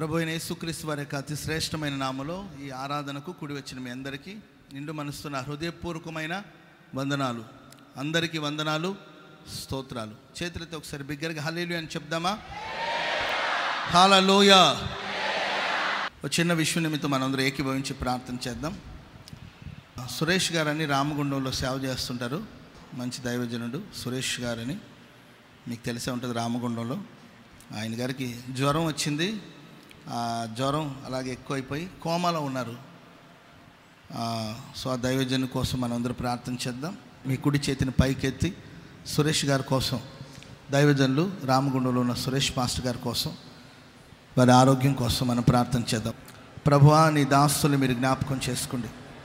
ప్రభు అయిన యేసుక్రీస్తు వారి యొక్క అతి శ్రేష్టమైన నామలో ఈ ఆరాధనకు కూడి వచ్చిన మీ అందరికీ నిండు మనసున్న హృదయపూర్వకమైన వందనాలు అందరికీ వందనాలు స్తోత్రాలు చేతులతో ఒకసారి బిగ్గరగా హలేలు అని చెప్దామా హాలలోయ ఒక చిన్న విషయం నిమిత్తం మనందరూ ఏకీభవించి ప్రార్థన చేద్దాం సురేష్ గారని రామగుండంలో సేవ చేస్తుంటారు మంచి దైవజనుడు సురేష్ గారని మీకు తెలిసే ఉంటుంది రామగుండంలో ఆయన గారికి జ్వరం వచ్చింది ఆ జ్వరం అలాగే ఎక్కువైపోయి కోమాలో ఉన్నారు ఆ, సో ఆ దైవజను కోసం మనందరూ ప్రార్థన చేద్దాం మీ కుడి చేతిని పైకెత్తి సురేష్ గారి కోసం దైవజనులు రామగుండంలో ఉన్న సురేష్ మాస్టర్ గారి కోసం వారి ఆరోగ్యం కోసం మనం ప్రార్థన చేద్దాం ప్రభువా నీ దాస్తులు మీరు జ్ఞాపకం చేసుకోండి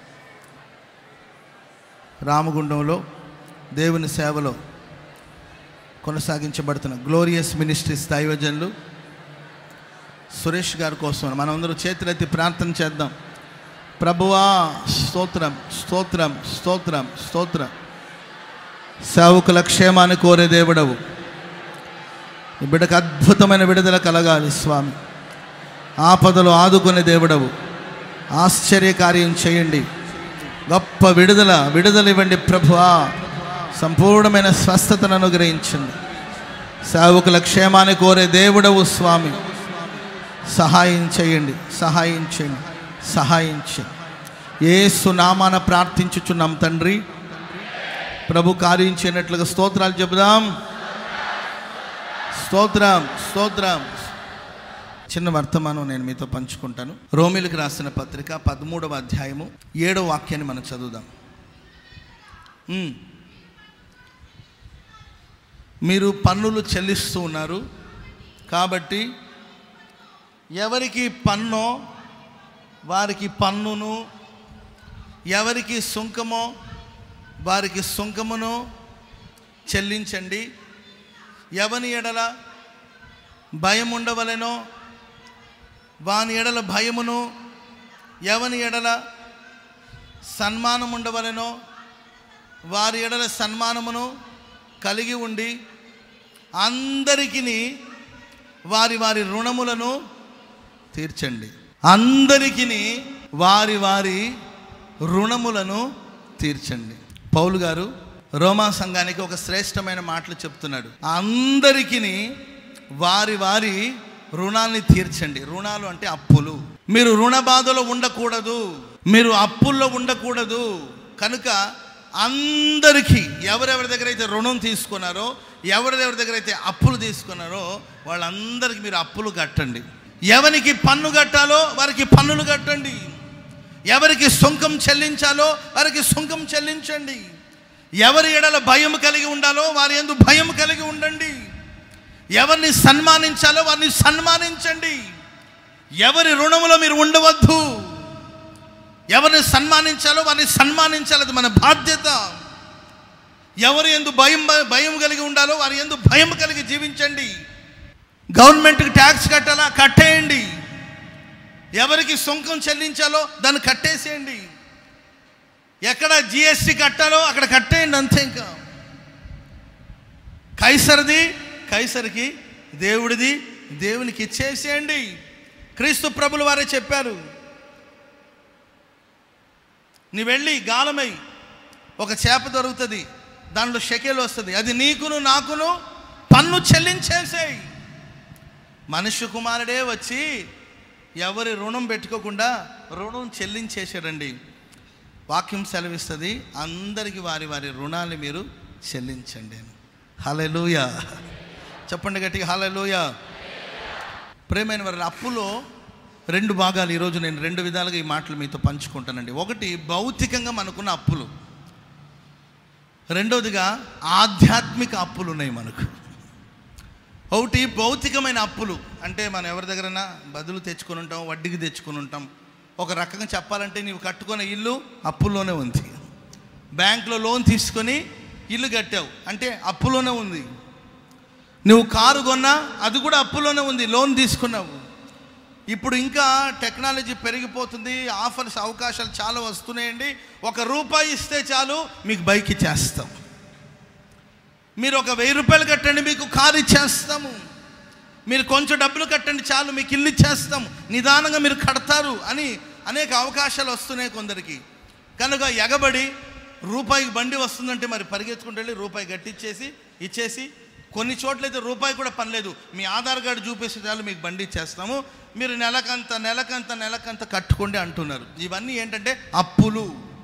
రామగుండంలో దేవుని సేవలో కొనసాగించబడుతున్న గ్లోరియస్ మినిస్ట్రీస్ దైవజనులు సురేష్ గారి కోసం మనందరూ చేతులెత్తి ప్రార్థన చేద్దాం ప్రభువా స్తోత్రం స్తోత్రం స్తోత్రం స్తోత్రం సేవకుల క్షేమాన్ని కోరే దేవుడవు ఈ బిడ్డకు అద్భుతమైన విడుదల కలగాలి స్వామి ఆపదలు ఆదుకునే దేవుడవు ఆశ్చర్య కార్యం చేయండి గొప్ప విడుదల విడుదల ఇవ్వండి ప్రభువా సంపూర్ణమైన స్వస్థతను అనుగ్రహించండి సేవకుల క్షేమాన్ని కోరే దేవుడవు స్వామి సహాయం చేయండి సహాయం చేయండి సహాయం చేయండి ఏసు నామాన ప్రార్థించుచున్నాం తండ్రి ప్రభు కార్యం చేయనట్లుగా స్తోత్రాలు చెబుదాం స్తోత్రం స్తోత్రం చిన్న వర్తమానం నేను మీతో పంచుకుంటాను రోమిలకు రాసిన పత్రిక పదమూడవ అధ్యాయము ఏడవ వాక్యాన్ని మనం చదువుదాం ఉమ్. మీరు పన్నులు చెల్లిస్తూ ఉన్నారు కాబట్టి ఎవరికి పన్ను వారికి పన్నును ఎవరికి సుంకమో వారికి సుంకమును చెల్లించండి ఎవని ఎడల భయం ఉండవలెనో వాని ఎడల భయమును ఎవని ఎడల సన్మానం ఉండవలెనో వారి ఎడల సన్మానమును కలిగి ఉండి అందరికీ వారి వారి రుణములను తీర్చండి అందరికీ వారి వారి రుణములను తీర్చండి పౌలు గారు రోమా సంఘానికి ఒక శ్రేష్టమైన మాటలు చెప్తున్నాడు అందరికీ వారి వారి రుణాన్ని తీర్చండి రుణాలు అంటే అప్పులు మీరు రుణ బాధలో ఉండకూడదు మీరు అప్పుల్లో ఉండకూడదు కనుక అందరికీ ఎవరెవరి దగ్గర అయితే రుణం తీసుకున్నారో ఎవరెవరి దగ్గర అయితే అప్పులు తీసుకున్నారో వాళ్ళందరికీ మీరు అప్పులు కట్టండి ఎవరికి పన్ను కట్టాలో వారికి పన్నులు కట్టండి ఎవరికి సుంకం చెల్లించాలో వారికి సుంకం చెల్లించండి ఎవరి ఎడల భయం కలిగి ఉండాలో వారి ఎందు భయం కలిగి ఉండండి ఎవరిని సన్మానించాలో వారిని సన్మానించండి ఎవరి రుణములో మీరు ఉండవద్దు ఎవరిని సన్మానించాలో వారిని సన్మానించాలి అది మన బాధ్యత ఎవరు ఎందు భయం భయం కలిగి ఉండాలో వారి ఎందు భయం కలిగి జీవించండి గవర్నమెంట్కి ట్యాక్స్ కట్టాలా కట్టేయండి ఎవరికి సుంకం చెల్లించాలో దాన్ని కట్టేసేయండి ఎక్కడ జిఎస్టి కట్టాలో అక్కడ కట్టేయండి అంతే ఇంకా కైసరిది కైసరికి దేవుడిది దేవునికి ఇచ్చేసేయండి క్రీస్తు ప్రభులు వారే చెప్పారు నీ వెళ్ళి గాలమై ఒక చేప దొరుకుతుంది దాంట్లో షెకెలు వస్తుంది అది నీకును నాకును పన్ను చెల్లించేసేయి మనుష్య కుమారుడే వచ్చి ఎవరి రుణం పెట్టుకోకుండా రుణం చెల్లించేసాడండి వాక్యం సెలవిస్తుంది అందరికి వారి వారి రుణాలు మీరు చెల్లించండి హలెలూయ చెప్పండి గట్టిగా హలెలూయ ప్రేమైన వారి అప్పులో రెండు భాగాలు ఈరోజు నేను రెండు విధాలుగా ఈ మాటలు మీతో పంచుకుంటానండి ఒకటి భౌతికంగా మనకున్న అప్పులు రెండవదిగా ఆధ్యాత్మిక అప్పులు ఉన్నాయి మనకు ఒకటి భౌతికమైన అప్పులు అంటే మనం ఎవరి దగ్గరైనా బదులు తెచ్చుకొని ఉంటాం వడ్డీకి తెచ్చుకొని ఉంటాం ఒక రకంగా చెప్పాలంటే నీవు కట్టుకున్న ఇల్లు అప్పుల్లోనే ఉంది బ్యాంకులో లోన్ తీసుకొని ఇల్లు కట్టావు అంటే అప్పులోనే ఉంది నువ్వు కారు కొన్నా అది కూడా అప్పులోనే ఉంది లోన్ తీసుకున్నావు ఇప్పుడు ఇంకా టెక్నాలజీ పెరిగిపోతుంది ఆఫర్స్ అవకాశాలు చాలా వస్తున్నాయండి ఒక రూపాయి ఇస్తే చాలు మీకు బైక్ ఇచ్చేస్తాం మీరు ఒక వెయ్యి రూపాయలు కట్టండి మీకు కారు ఇచ్చేస్తాము మీరు కొంచెం డబ్బులు కట్టండి చాలు మీకు ఇల్లు ఇచ్చేస్తాం నిదానంగా మీరు కడతారు అని అనేక అవకాశాలు వస్తున్నాయి కొందరికి కనుక ఎగబడి రూపాయికి బండి వస్తుందంటే మరి పరిగెత్తుకుంటూ వెళ్ళి రూపాయి గట్టిచ్చేసి ఇచ్చేసి కొన్ని చోట్లయితే రూపాయి కూడా పని లేదు మీ ఆధార్ కార్డు చూపేసి చాలు మీకు బండి ఇచ్చేస్తాము మీరు నెలకంత నెలకంత నెలకంత కట్టుకోండి అంటున్నారు ఇవన్నీ ఏంటంటే అప్పులు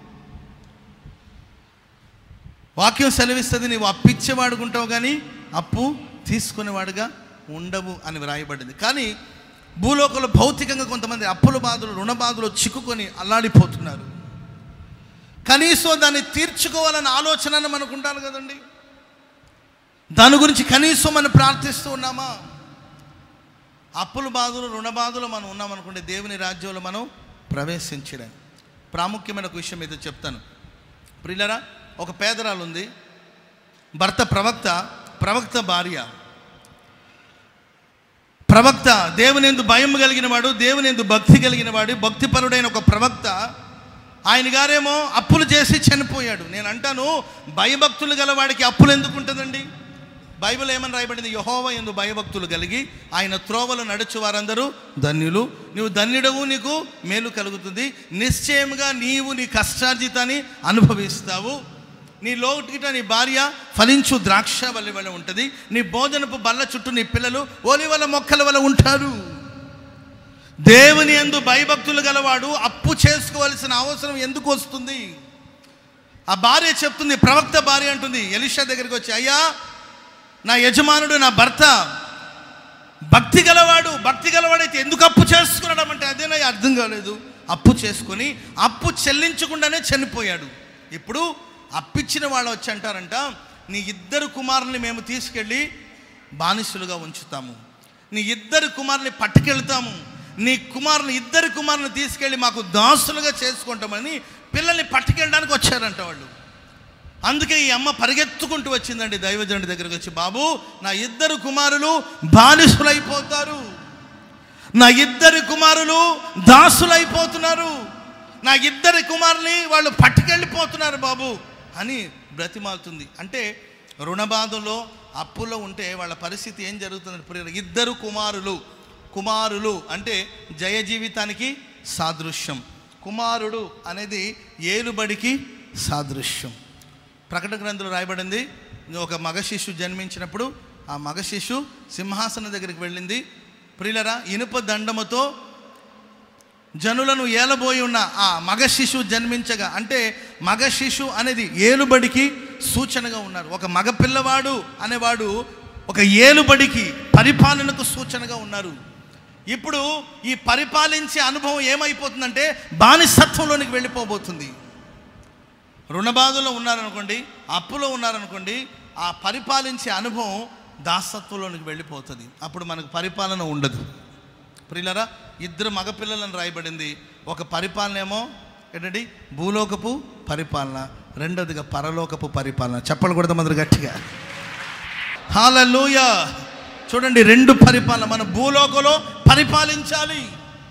వాక్యం సెలవిస్తుంది నీవు అప్పిచ్చేవాడుకుంటావు కానీ అప్పు తీసుకునేవాడుగా ఉండవు అని వ్రాయబడింది కానీ భూలోకంలో భౌతికంగా కొంతమంది అప్పుల బాధలు రుణ బాధలు చిక్కుకొని అల్లాడిపోతున్నారు కనీసం దాన్ని తీర్చుకోవాలన్న ఆలోచన మనకు ఉండాలి కదండి దాని గురించి కనీసం మనం ప్రార్థిస్తూ ఉన్నామా అప్పుల బాధలు రుణ బాధలు మనం ఉన్నామనుకుంటే దేవుని రాజ్యంలో మనం ప్రవేశించడం ప్రాముఖ్యమైన ఒక విషయం ఏదో చెప్తాను ప్రిల్లరా ఒక పేదరాలు ఉంది భర్త ప్రవక్త ప్రవక్త భార్య ప్రవక్త దేవుని ఎందు భయం కలిగిన వాడు దేవుని ఎందు భక్తి కలిగిన వాడు భక్తిపరుడైన ఒక ప్రవక్త ఆయన గారేమో అప్పులు చేసి చనిపోయాడు నేను అంటాను భయభక్తులు గల వాడికి అప్పులు ఎందుకు ఉంటుందండి బైబిల్ ఏమని రాయబడింది యహోవ ఎందు భయభక్తులు కలిగి ఆయన త్రోవలు నడుచు వారందరూ ధన్యులు నీవు ధన్యుడవు నీకు మేలు కలుగుతుంది నిశ్చయముగా నీవు నీ కష్టార్జితాన్ని అనుభవిస్తావు నీ లోటుకిట నీ భార్య ఫలించు ద్రాక్ష వల్లి వల్ల ఉంటుంది నీ భోజనపు బల్ల చుట్టూ నీ పిల్లలు ఓలివల మొక్కల వల్ల ఉంటారు దేవుని ఎందు భయభక్తులు గలవాడు అప్పు చేసుకోవాల్సిన అవసరం ఎందుకు వస్తుంది ఆ భార్య చెప్తుంది ప్రవక్త భార్య అంటుంది ఎలిషా దగ్గరికి వచ్చి అయ్యా నా యజమానుడు నా భర్త భక్తి గలవాడు భక్తి గలవాడైతే ఎందుకు అప్పు చేసుకున్నాడు అంటే అదే నాకు అర్థం కాలేదు అప్పు చేసుకొని అప్పు చెల్లించకుండానే చనిపోయాడు ఇప్పుడు అప్పిచ్చిన వాళ్ళు వచ్చి అంటారంట నీ ఇద్దరు కుమారుల్ని మేము తీసుకెళ్ళి బానిసులుగా ఉంచుతాము నీ ఇద్దరు కుమారుని పట్టుకెళ్తాము నీ కుమారుని ఇద్దరు కుమారుని తీసుకెళ్ళి మాకు దాసులుగా చేసుకుంటామని పిల్లల్ని పట్టుకెళ్ళడానికి వచ్చారంట వాళ్ళు అందుకే ఈ అమ్మ పరిగెత్తుకుంటూ వచ్చిందండి దైవజనుడి దగ్గరికి వచ్చి బాబు నా ఇద్దరు కుమారులు బానిసులైపోతారు నా ఇద్దరు కుమారులు దాసులైపోతున్నారు నా ఇద్దరి కుమారుని వాళ్ళు పట్టుకెళ్ళిపోతున్నారు బాబు అని బ్రతిమాలుతుంది అంటే రుణబాధలో అప్పులో ఉంటే వాళ్ళ పరిస్థితి ఏం జరుగుతుంది ప్రియులు ఇద్దరు కుమారులు కుమారులు అంటే జయ జీవితానికి సాదృశ్యం కుమారుడు అనేది ఏలుబడికి సాదృశ్యం ప్రకటన గ్రంథంలో రాయబడింది ఒక మగ శిశు జన్మించినప్పుడు ఆ మగ శిశు సింహాసనం దగ్గరికి వెళ్ళింది ప్రియులరా ఇనుప దండముతో జనులను ఏలబోయి ఉన్న ఆ మగ శిశు జన్మించగా అంటే మగ శిశు అనేది ఏలుబడికి సూచనగా ఉన్నారు ఒక మగ పిల్లవాడు అనేవాడు ఒక ఏలుబడికి పరిపాలనకు సూచనగా ఉన్నారు ఇప్పుడు ఈ పరిపాలించే అనుభవం ఏమైపోతుందంటే బానిసత్వంలోనికి వెళ్ళిపోబోతుంది రుణబాధలో ఉన్నారనుకోండి అప్పులో ఉన్నారనుకోండి ఆ పరిపాలించే అనుభవం దాసత్వంలోనికి వెళ్ళిపోతుంది అప్పుడు మనకు పరిపాలన ఉండదు ప్రియులరా ఇద్దరు మగపిల్లలను రాయబడింది ఒక పరిపాలన ఏమో ఏంటండి భూలోకపు పరిపాలన రెండోదిగా పరలోకపు పరిపాలన చెప్పలు కూడా మంది గట్టిగా హాలూయ చూడండి రెండు పరిపాలన మన భూలోకంలో పరిపాలించాలి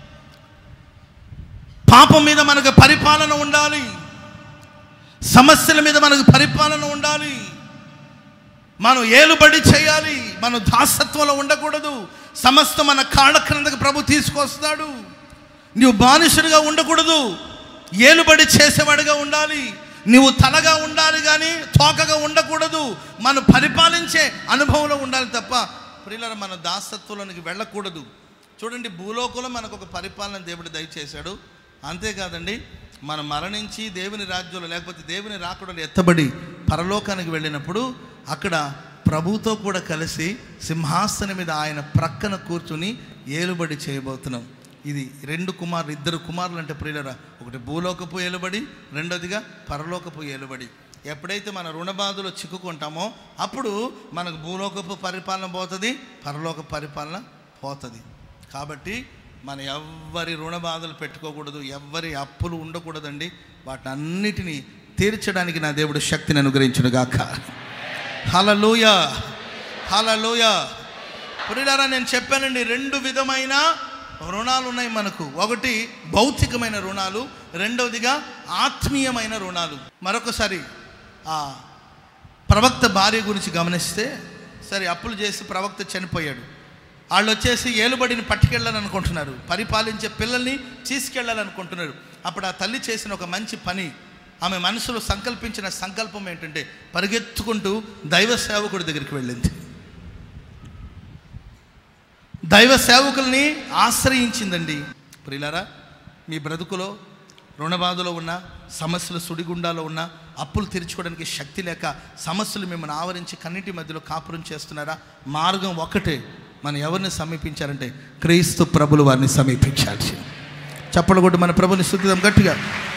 పాపం మీద మనకు పరిపాలన ఉండాలి సమస్యల మీద మనకు పరిపాలన ఉండాలి మనం ఏలుబడి చేయాలి మనం దాసత్వంలో ఉండకూడదు సమస్త మన కాళ్ళ క్రిందకు ప్రభు తీసుకొస్తాడు నీవు బానిసుడిగా ఉండకూడదు ఏలుబడి చేసేవాడిగా ఉండాలి నీవు తలగా ఉండాలి కానీ తోకగా ఉండకూడదు మనం పరిపాలించే అనుభవంలో ఉండాలి తప్ప ప్రియుల మన దాసత్వంలోనికి వెళ్ళకూడదు చూడండి భూలోకంలో మనకు ఒక పరిపాలన దేవుడు దయచేశాడు అంతేకాదండి మనం మరణించి దేవుని రాజ్యంలో లేకపోతే దేవుని రాకడలు ఎత్తబడి పరలోకానికి వెళ్ళినప్పుడు అక్కడ ప్రభుతో కూడా కలిసి సింహాసనం మీద ఆయన ప్రక్కన కూర్చుని ఏలుబడి చేయబోతున్నాం ఇది రెండు కుమారులు ఇద్దరు కుమారులు అంటే ప్రియులరా ఒకటి భూలోకపు ఏలుబడి రెండోదిగా పరలోకపు ఏలుబడి ఎప్పుడైతే మన రుణబాధలో చిక్కుకుంటామో అప్పుడు మనకు భూలోకపు పరిపాలన పోతుంది పరలోక పరిపాలన పోతుంది కాబట్టి మన ఎవ్వరి రుణ బాధలు పెట్టుకోకూడదు ఎవ్వరి అప్పులు ఉండకూడదండి వాటన్నిటినీ తీర్చడానికి నా దేవుడు శక్తిని అనుగ్రహించును గాక హలలోయ హలలోయ పురిడారా నేను చెప్పానండి రెండు విధమైన రుణాలు ఉన్నాయి మనకు ఒకటి భౌతికమైన రుణాలు రెండవదిగా ఆత్మీయమైన రుణాలు మరొకసారి ఆ ప్రవక్త భార్య గురించి గమనిస్తే సరే అప్పులు చేసి ప్రవక్త చనిపోయాడు వాళ్ళు వచ్చేసి ఏలుబడిని పట్టుకెళ్ళాలని అనుకుంటున్నారు పరిపాలించే పిల్లల్ని తీసుకెళ్ళాలనుకుంటున్నారు అప్పుడు ఆ తల్లి చేసిన ఒక మంచి పని ఆమె మనసులో సంకల్పించిన సంకల్పం ఏంటంటే పరిగెత్తుకుంటూ దైవ సేవకుడి దగ్గరికి వెళ్ళింది దైవ సేవకుల్ని ఆశ్రయించిందండి ప్రియులారా మీ బ్రతుకులో రుణబాధలో ఉన్న సమస్యలు సుడిగుండాలో ఉన్న అప్పులు తీర్చుకోవడానికి శక్తి లేక సమస్యలు మిమ్మల్ని ఆవరించి కన్నిటి మధ్యలో కాపురం చేస్తున్నారా మార్గం ఒకటే మనం ఎవరిని సమీపించాలంటే క్రీస్తు ప్రభులు వారిని సమీపించాలి చప్పలు కొట్టి మన ప్రభుని స్థుతిద్దాం గట్టిగా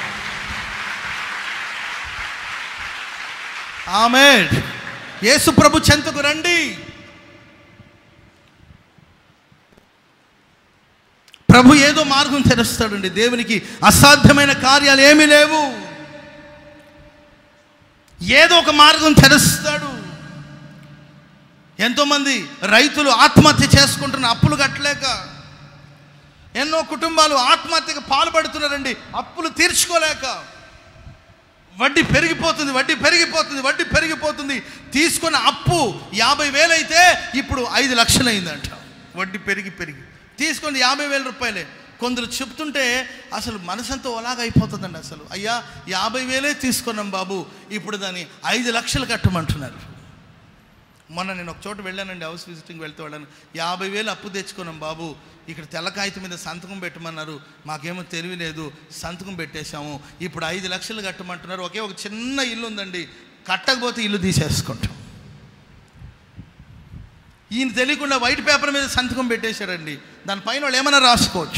ఆమె యేసు ప్రభు చెంతకు రండి ప్రభు ఏదో మార్గం తెరుస్తాడండి దేవునికి అసాధ్యమైన కార్యాలు ఏమీ లేవు ఏదో ఒక మార్గం తెరుస్తాడు ఎంతోమంది రైతులు ఆత్మహత్య చేసుకుంటున్న అప్పులు కట్టలేక ఎన్నో కుటుంబాలు ఆత్మహత్యకు పాల్పడుతున్నారండి అప్పులు తీర్చుకోలేక వడ్డీ పెరిగిపోతుంది వడ్డీ పెరిగిపోతుంది వడ్డీ పెరిగిపోతుంది తీసుకున్న అప్పు యాభై వేలు అయితే ఇప్పుడు ఐదు లక్షలు అయిందంట వడ్డీ పెరిగి పెరిగి తీసుకుని యాభై వేల రూపాయలే కొందరు చెప్తుంటే అసలు మనసంతా అలాగ అయిపోతుందండి అసలు అయ్యా యాభై వేలే తీసుకున్నాం బాబు ఇప్పుడు దాన్ని ఐదు లక్షలు కట్టమంటున్నారు మొన్న నేను ఒక చోట వెళ్ళానండి హౌస్ విజిటింగ్ వెళ్తూ వెళ్ళాను యాభై వేలు అప్పు తెచ్చుకున్నాం బాబు ఇక్కడ తెల్ల కాగితం మీద సంతకం పెట్టమన్నారు మాకేమో తెలివి లేదు సంతకం పెట్టేశాము ఇప్పుడు ఐదు లక్షలు కట్టమంటున్నారు ఒకే ఒక చిన్న ఇల్లు ఉందండి కట్టకపోతే ఇల్లు తీసేసుకుంటాం ఈయన తెలియకుండా వైట్ పేపర్ మీద సంతకం పెట్టేశారండి దానిపైన వాళ్ళు ఏమైనా రాసుకోవచ్చు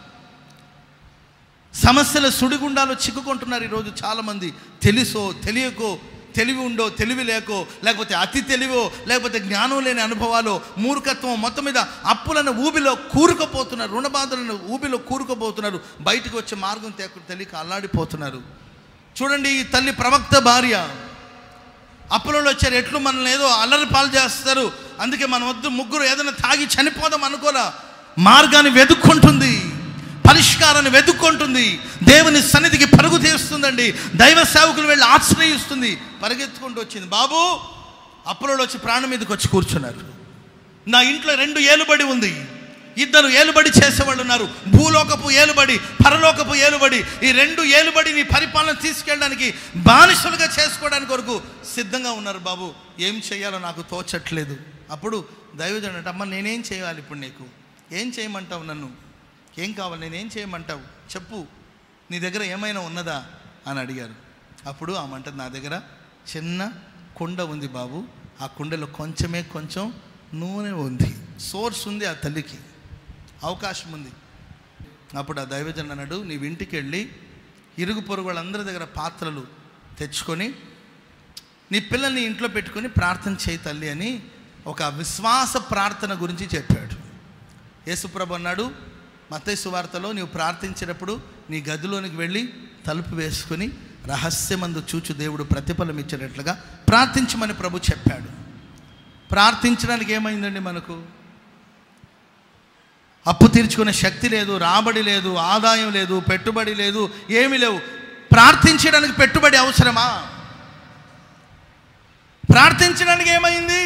సమస్యల సుడిగుండాలో చిక్కుకుంటున్నారు ఈరోజు చాలామంది తెలుసో తెలియకో తెలివి ఉండో తెలివి లేకో లేకపోతే అతి తెలివో లేకపోతే జ్ఞానం లేని అనుభవాలు మూర్ఖత్వం మొత్తం మీద అప్పులను ఊబిలో కూరుకుపోతున్నారు రుణబాధలను ఊబిలో కూరుకుపోతున్నారు బయటకు వచ్చే మార్గం తె- తెలియక అల్లాడిపోతున్నారు చూడండి ఈ తల్లి ప్రవక్త భార్య అప్పులలో వచ్చారు ఎట్లు మనల్ని ఏదో అల్లరి పాలు చేస్తారు అందుకే మన వద్దు ముగ్గురు ఏదైనా తాగి చనిపోదాం అనుకోరా మార్గాన్ని వెతుక్కుంటుంది పరిష్కారాన్ని వెతుక్కుంటుంది దేవుని సన్నిధికి పరుగు తీస్తుందండి దైవ సేవకులు వెళ్ళి ఆశ్రయిస్తుంది పరిగెత్తుకుంటూ వచ్చింది బాబు అప్పులలో వచ్చి ప్రాణం మీదకి వచ్చి కూర్చున్నారు నా ఇంట్లో రెండు ఏలుబడి ఉంది ఇద్దరు ఏలుబడి చేసేవాళ్ళు ఉన్నారు భూలోకపు ఏలుబడి పరలోకపు ఏలుబడి ఈ రెండు ఏలుబడిని పరిపాలన తీసుకెళ్ళడానికి బానిసలుగా చేసుకోవడానికి కొరకు సిద్ధంగా ఉన్నారు బాబు ఏం చేయాలో నాకు తోచట్లేదు అప్పుడు దైవజనుడు అంటే అమ్మ నేనేం చేయాలి ఇప్పుడు నీకు ఏం చేయమంటావు నన్ను ఏం కావాలి నేనేం చేయమంటావు చెప్పు నీ దగ్గర ఏమైనా ఉన్నదా అని అడిగారు అప్పుడు ఆమె అంటది నా దగ్గర చిన్న కుండ ఉంది బాబు ఆ కుండలో కొంచెమే కొంచెం నూనె ఉంది సోర్స్ ఉంది ఆ తల్లికి అవకాశం ఉంది అప్పుడు ఆ దైవజన్ అన్నాడు నీవు ఇంటికి వెళ్ళి ఇరుగు పొరుగు వాళ్ళందరి దగ్గర పాత్రలు తెచ్చుకొని నీ పిల్లల్ని ఇంట్లో పెట్టుకొని ప్రార్థన చేయి తల్లి అని ఒక విశ్వాస ప్రార్థన గురించి చెప్పాడు యేసుప్రభు అన్నాడు మత్తయి సువార్తలో నీవు ప్రార్థించినప్పుడు నీ గదిలోనికి వెళ్ళి తలుపు వేసుకొని రహస్యమందు చూచు దేవుడు ప్రతిఫలం ఇచ్చేటట్లుగా ప్రార్థించమని ప్రభు చెప్పాడు ప్రార్థించడానికి ఏమైందండి మనకు అప్పు తీర్చుకునే శక్తి లేదు రాబడి లేదు ఆదాయం లేదు పెట్టుబడి లేదు ఏమీ లేవు ప్రార్థించడానికి పెట్టుబడి అవసరమా ప్రార్థించడానికి ఏమైంది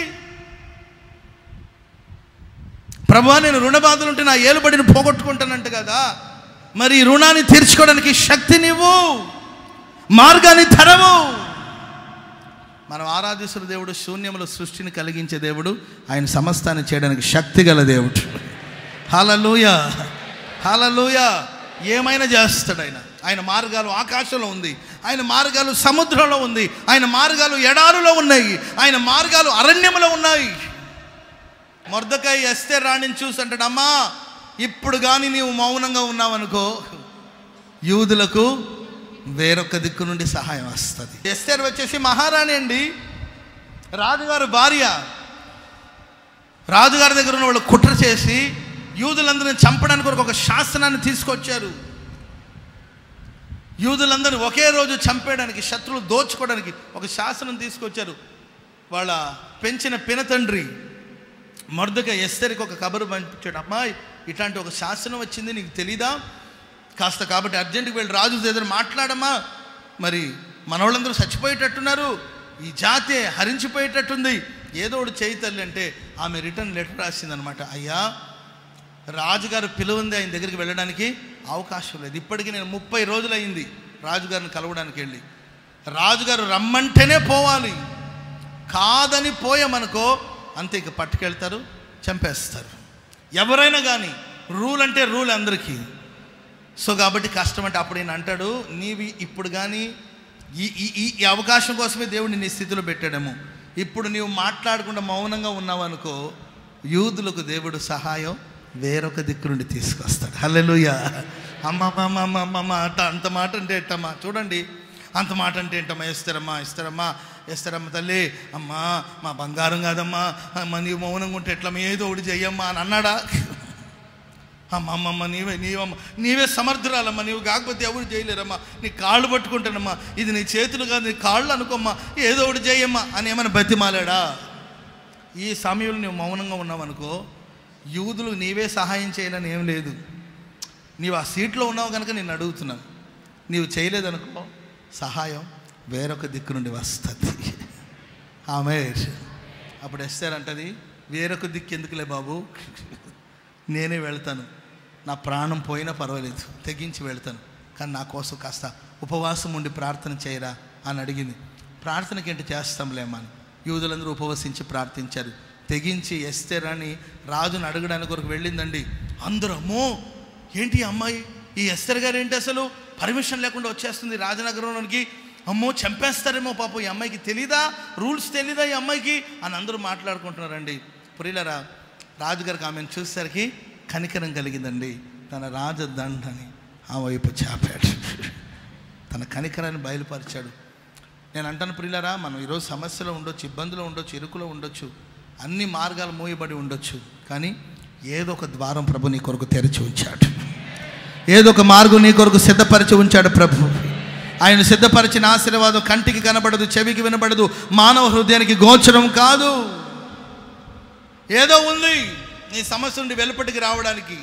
ప్రభా నేను రుణ బాధలు ఉంటే నా ఏలుబడిని పోగొట్టుకుంటానంట కదా మరి ఈ రుణాన్ని తీర్చుకోవడానికి శక్తి నీవు మార్గాన్ని తెరవు మనం ఆరాధిస్తున్న దేవుడు శూన్యములో సృష్టిని కలిగించే దేవుడు ఆయన సమస్తాన్ని చేయడానికి శక్తి గల దేవుడు హలలుయ హలలుయ ఏమైనా చేస్తాడు ఆయన ఆయన మార్గాలు ఆకాశంలో ఉంది ఆయన మార్గాలు సముద్రంలో ఉంది ఆయన మార్గాలు ఎడారులో ఉన్నాయి ఆయన మార్గాలు అరణ్యములో ఉన్నాయి మొర్దకాయ ఎస్తే రాణిని చూసి అంటాడు అమ్మా ఇప్పుడు కానీ నీవు మౌనంగా ఉన్నావనుకో యూదులకు వేరొక దిక్కు నుండి సహాయం వస్తుంది ఎస్తేర్ వచ్చేసి మహారాణి అండి రాజుగారు భార్య రాజుగారి దగ్గర ఉన్న వాళ్ళు కుట్ర చేసి యూదులందరిని చంపడానికి కొరకు ఒక శాసనాన్ని తీసుకొచ్చారు యూదులందరినీ ఒకే రోజు చంపేయడానికి శత్రువులు దోచుకోవడానికి ఒక శాసనం తీసుకొచ్చారు వాళ్ళ పెంచిన పినతండ్రి మరుదుగా ఎస్తరికి ఒక కబరు పంపించాడు అమ్మాయి ఇట్లాంటి ఒక శాసనం వచ్చింది నీకు తెలీదా కాస్త కాబట్టి అర్జెంటుకి వెళ్ళి రాజు ఏదైనా మాట్లాడమ్మా మరి మనోళ్ళందరూ చచ్చిపోయేటట్టున్నారు ఈ జాతి హరించిపోయేటట్టుంది ఏదో ఒకటి చేయి తల్లి అంటే ఆమె రిటర్న్ లెటర్ రాసిందనమాట అయ్యా రాజుగారు పిలువంది ఆయన దగ్గరికి వెళ్ళడానికి అవకాశం లేదు ఇప్పటికీ నేను ముప్పై రోజులు అయింది రాజుగారిని కలవడానికి వెళ్ళి రాజుగారు రమ్మంటేనే పోవాలి కాదని పోయామనుకో అంతే ఇక పట్టుకెళ్తారు చంపేస్తారు ఎవరైనా కానీ రూల్ అంటే రూల్ అందరికీ సో కాబట్టి కష్టం అంటే అప్పుడు ఈయన అంటాడు నీవి ఇప్పుడు కానీ ఈ ఈ ఈ- ఈ అవకాశం కోసమే దేవుడు నీ స్థితిలో పెట్టాడేమో ఇప్పుడు నీవు మాట్లాడకుండా మౌనంగా ఉన్నావు అనుకో యూదులకు దేవుడు సహాయం వేరొక దిక్కు నుండి తీసుకొస్తాడు హల్లెలూయా అమ్మ అమ్మ అమ్మ అమ్మ అమ్మ అమ్మ అట్ట అంత మాట అంటే ఎట్టమ్మా చూడండి అంత మాట అంటే ఏంటమ్మా ఇస్తారమ్మా ఇస్తారమ్మా ఇస్తారమ్మ తల్లి అమ్మా మా బంగారం కాదమ్మా అమ్మ నీవు మౌనంగా ఉంటే ఎట్లమ్మా ఏదో ఒకటి చెయ్యమ్మా అని అన్నాడా అమ్మ అమ్మమ్మ నీవే నీవమ్మ నీవే సమర్థురాలమ్మా నీవు కాకపోతే ఎవరు చేయలేరమ్మా నీ కాళ్ళు పట్టుకుంటానమ్మా ఇది నీ చేతులు కాదు నీ కాళ్ళు అనుకోమ్మా ఏదో ఒకటి చేయమ్మా అని ఏమైనా బతిమాలాడా ఈ సమయంలో నువ్వు మౌనంగా ఉన్నావనుకో యూదులు నీవే సహాయం చేయాలని ఏం లేదు నీవు ఆ సీట్లో ఉన్నావు కనుక నేను అడుగుతున్నాను నీవు చేయలేదనుకో సహాయం వేరొక దిక్కు నుండి వస్తుంది ఆమె అప్పుడు ఎస్తారంటది వేరొక దిక్కు ఎందుకులే బాబు నేనే వెళ్తాను నా ప్రాణం పోయినా పర్వాలేదు తెగించి వెళ్తాను కానీ నా కోసం కాస్త ఉపవాసం ఉండి ప్రార్థన చేయరా అని అడిగింది ప్రార్థనకి ఏంటి చేస్తాంలేమా అని యూదులందరూ ఉపవసించి ప్రార్థించారు తెగించి ఎస్తేరని రాజును అడగడానికి కొరకు వెళ్ళిందండి అందరూ అమ్మో ఏంటి ఈ అమ్మాయి ఈ ఎస్తర్ గారు ఏంటి అసలు పర్మిషన్ లేకుండా వచ్చేస్తుంది రాజనగరంలోనికి అమ్మో చంపేస్తారేమో పాపం ఈ అమ్మాయికి తెలీదా రూల్స్ తెలీదా ఈ అమ్మాయికి అని అందరూ మాట్లాడుకుంటున్నారండి పురిలరా రాజుగారికి ఆమెను చూసేసరికి కనికరం కలిగిందండి తన రాజదండని ఆ వైపు చాపాడు తన కనికరాన్ని బయలుపరిచాడు నేను అంటాను ప్రియులరా మనం ఈరోజు సమస్యలో ఉండొచ్చు ఇబ్బందులు ఉండొచ్చు ఇరుకులో ఉండొచ్చు అన్ని మార్గాలు మూయబడి ఉండొచ్చు కానీ ఏదో ఒక ద్వారం ప్రభు నీ కొరకు తెరిచి ఉంచాడు ఏదో ఒక మార్గం నీ కొరకు సిద్ధపరిచి ఉంచాడు ప్రభు ఆయన సిద్ధపరిచిన ఆశీర్వాదం కంటికి కనబడదు చెవికి వినబడదు మానవ హృదయానికి గోచరం కాదు ఏదో ఉంది నీ సమస్య నుండి వెలుపటికి రావడానికి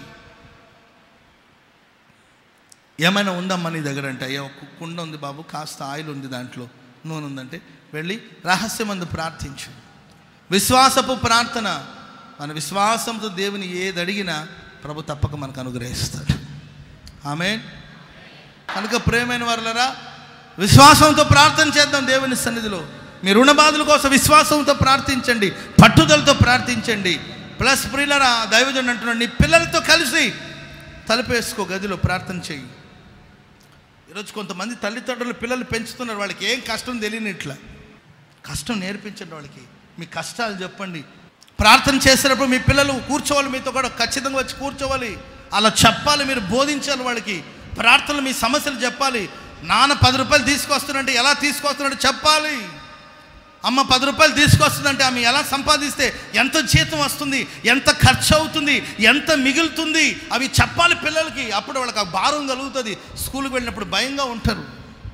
ఏమైనా ఉందమ్మా నీ దగ్గర అంటే అయ్యో ఒక కుండ ఉంది బాబు కాస్త ఆయిల్ ఉంది దాంట్లో నూనె ఉందంటే వెళ్ళి రహస్యమందు ప్రార్థించు విశ్వాసపు ప్రార్థన మన విశ్వాసంతో దేవుని ఏది అడిగినా ప్రభు తప్పక మనకు అనుగ్రహిస్తాడు ఆమె కనుక ప్రేమైన వారులరా విశ్వాసంతో ప్రార్థన చేద్దాం దేవుని సన్నిధిలో మీ రుణ బాధల కోసం విశ్వాసంతో ప్రార్థించండి పట్టుదలతో ప్రార్థించండి ప్లస్ ప్రియులరా దైవజన్ అంటున్నాడు నీ పిల్లలతో కలిసి తలుపేసుకో గదిలో ప్రార్థన చేయి ఈరోజు కొంతమంది తల్లిదండ్రులు పిల్లలు పెంచుతున్నారు వాళ్ళకి ఏం కష్టం తెలియని ఇట్లా కష్టం నేర్పించండి వాళ్ళకి మీ కష్టాలు చెప్పండి ప్రార్థన చేసేటప్పుడు మీ పిల్లలు కూర్చోవాలి మీతో కూడా ఖచ్చితంగా వచ్చి కూర్చోవాలి అలా చెప్పాలి మీరు బోధించాలి వాళ్ళకి ప్రార్థనలు మీ సమస్యలు చెప్పాలి నాన్న పది రూపాయలు తీసుకొస్తున్నంటే ఎలా తీసుకొస్తున్నట్టు చెప్పాలి అమ్మ పది రూపాయలు తీసుకొస్తుందంటే ఆమె ఎలా సంపాదిస్తే ఎంత జీతం వస్తుంది ఎంత ఖర్చు అవుతుంది ఎంత మిగులుతుంది అవి చెప్పాలి పిల్లలకి అప్పుడు వాళ్ళకి ఆ భారం కలుగుతుంది స్కూల్కి వెళ్ళినప్పుడు భయంగా ఉంటారు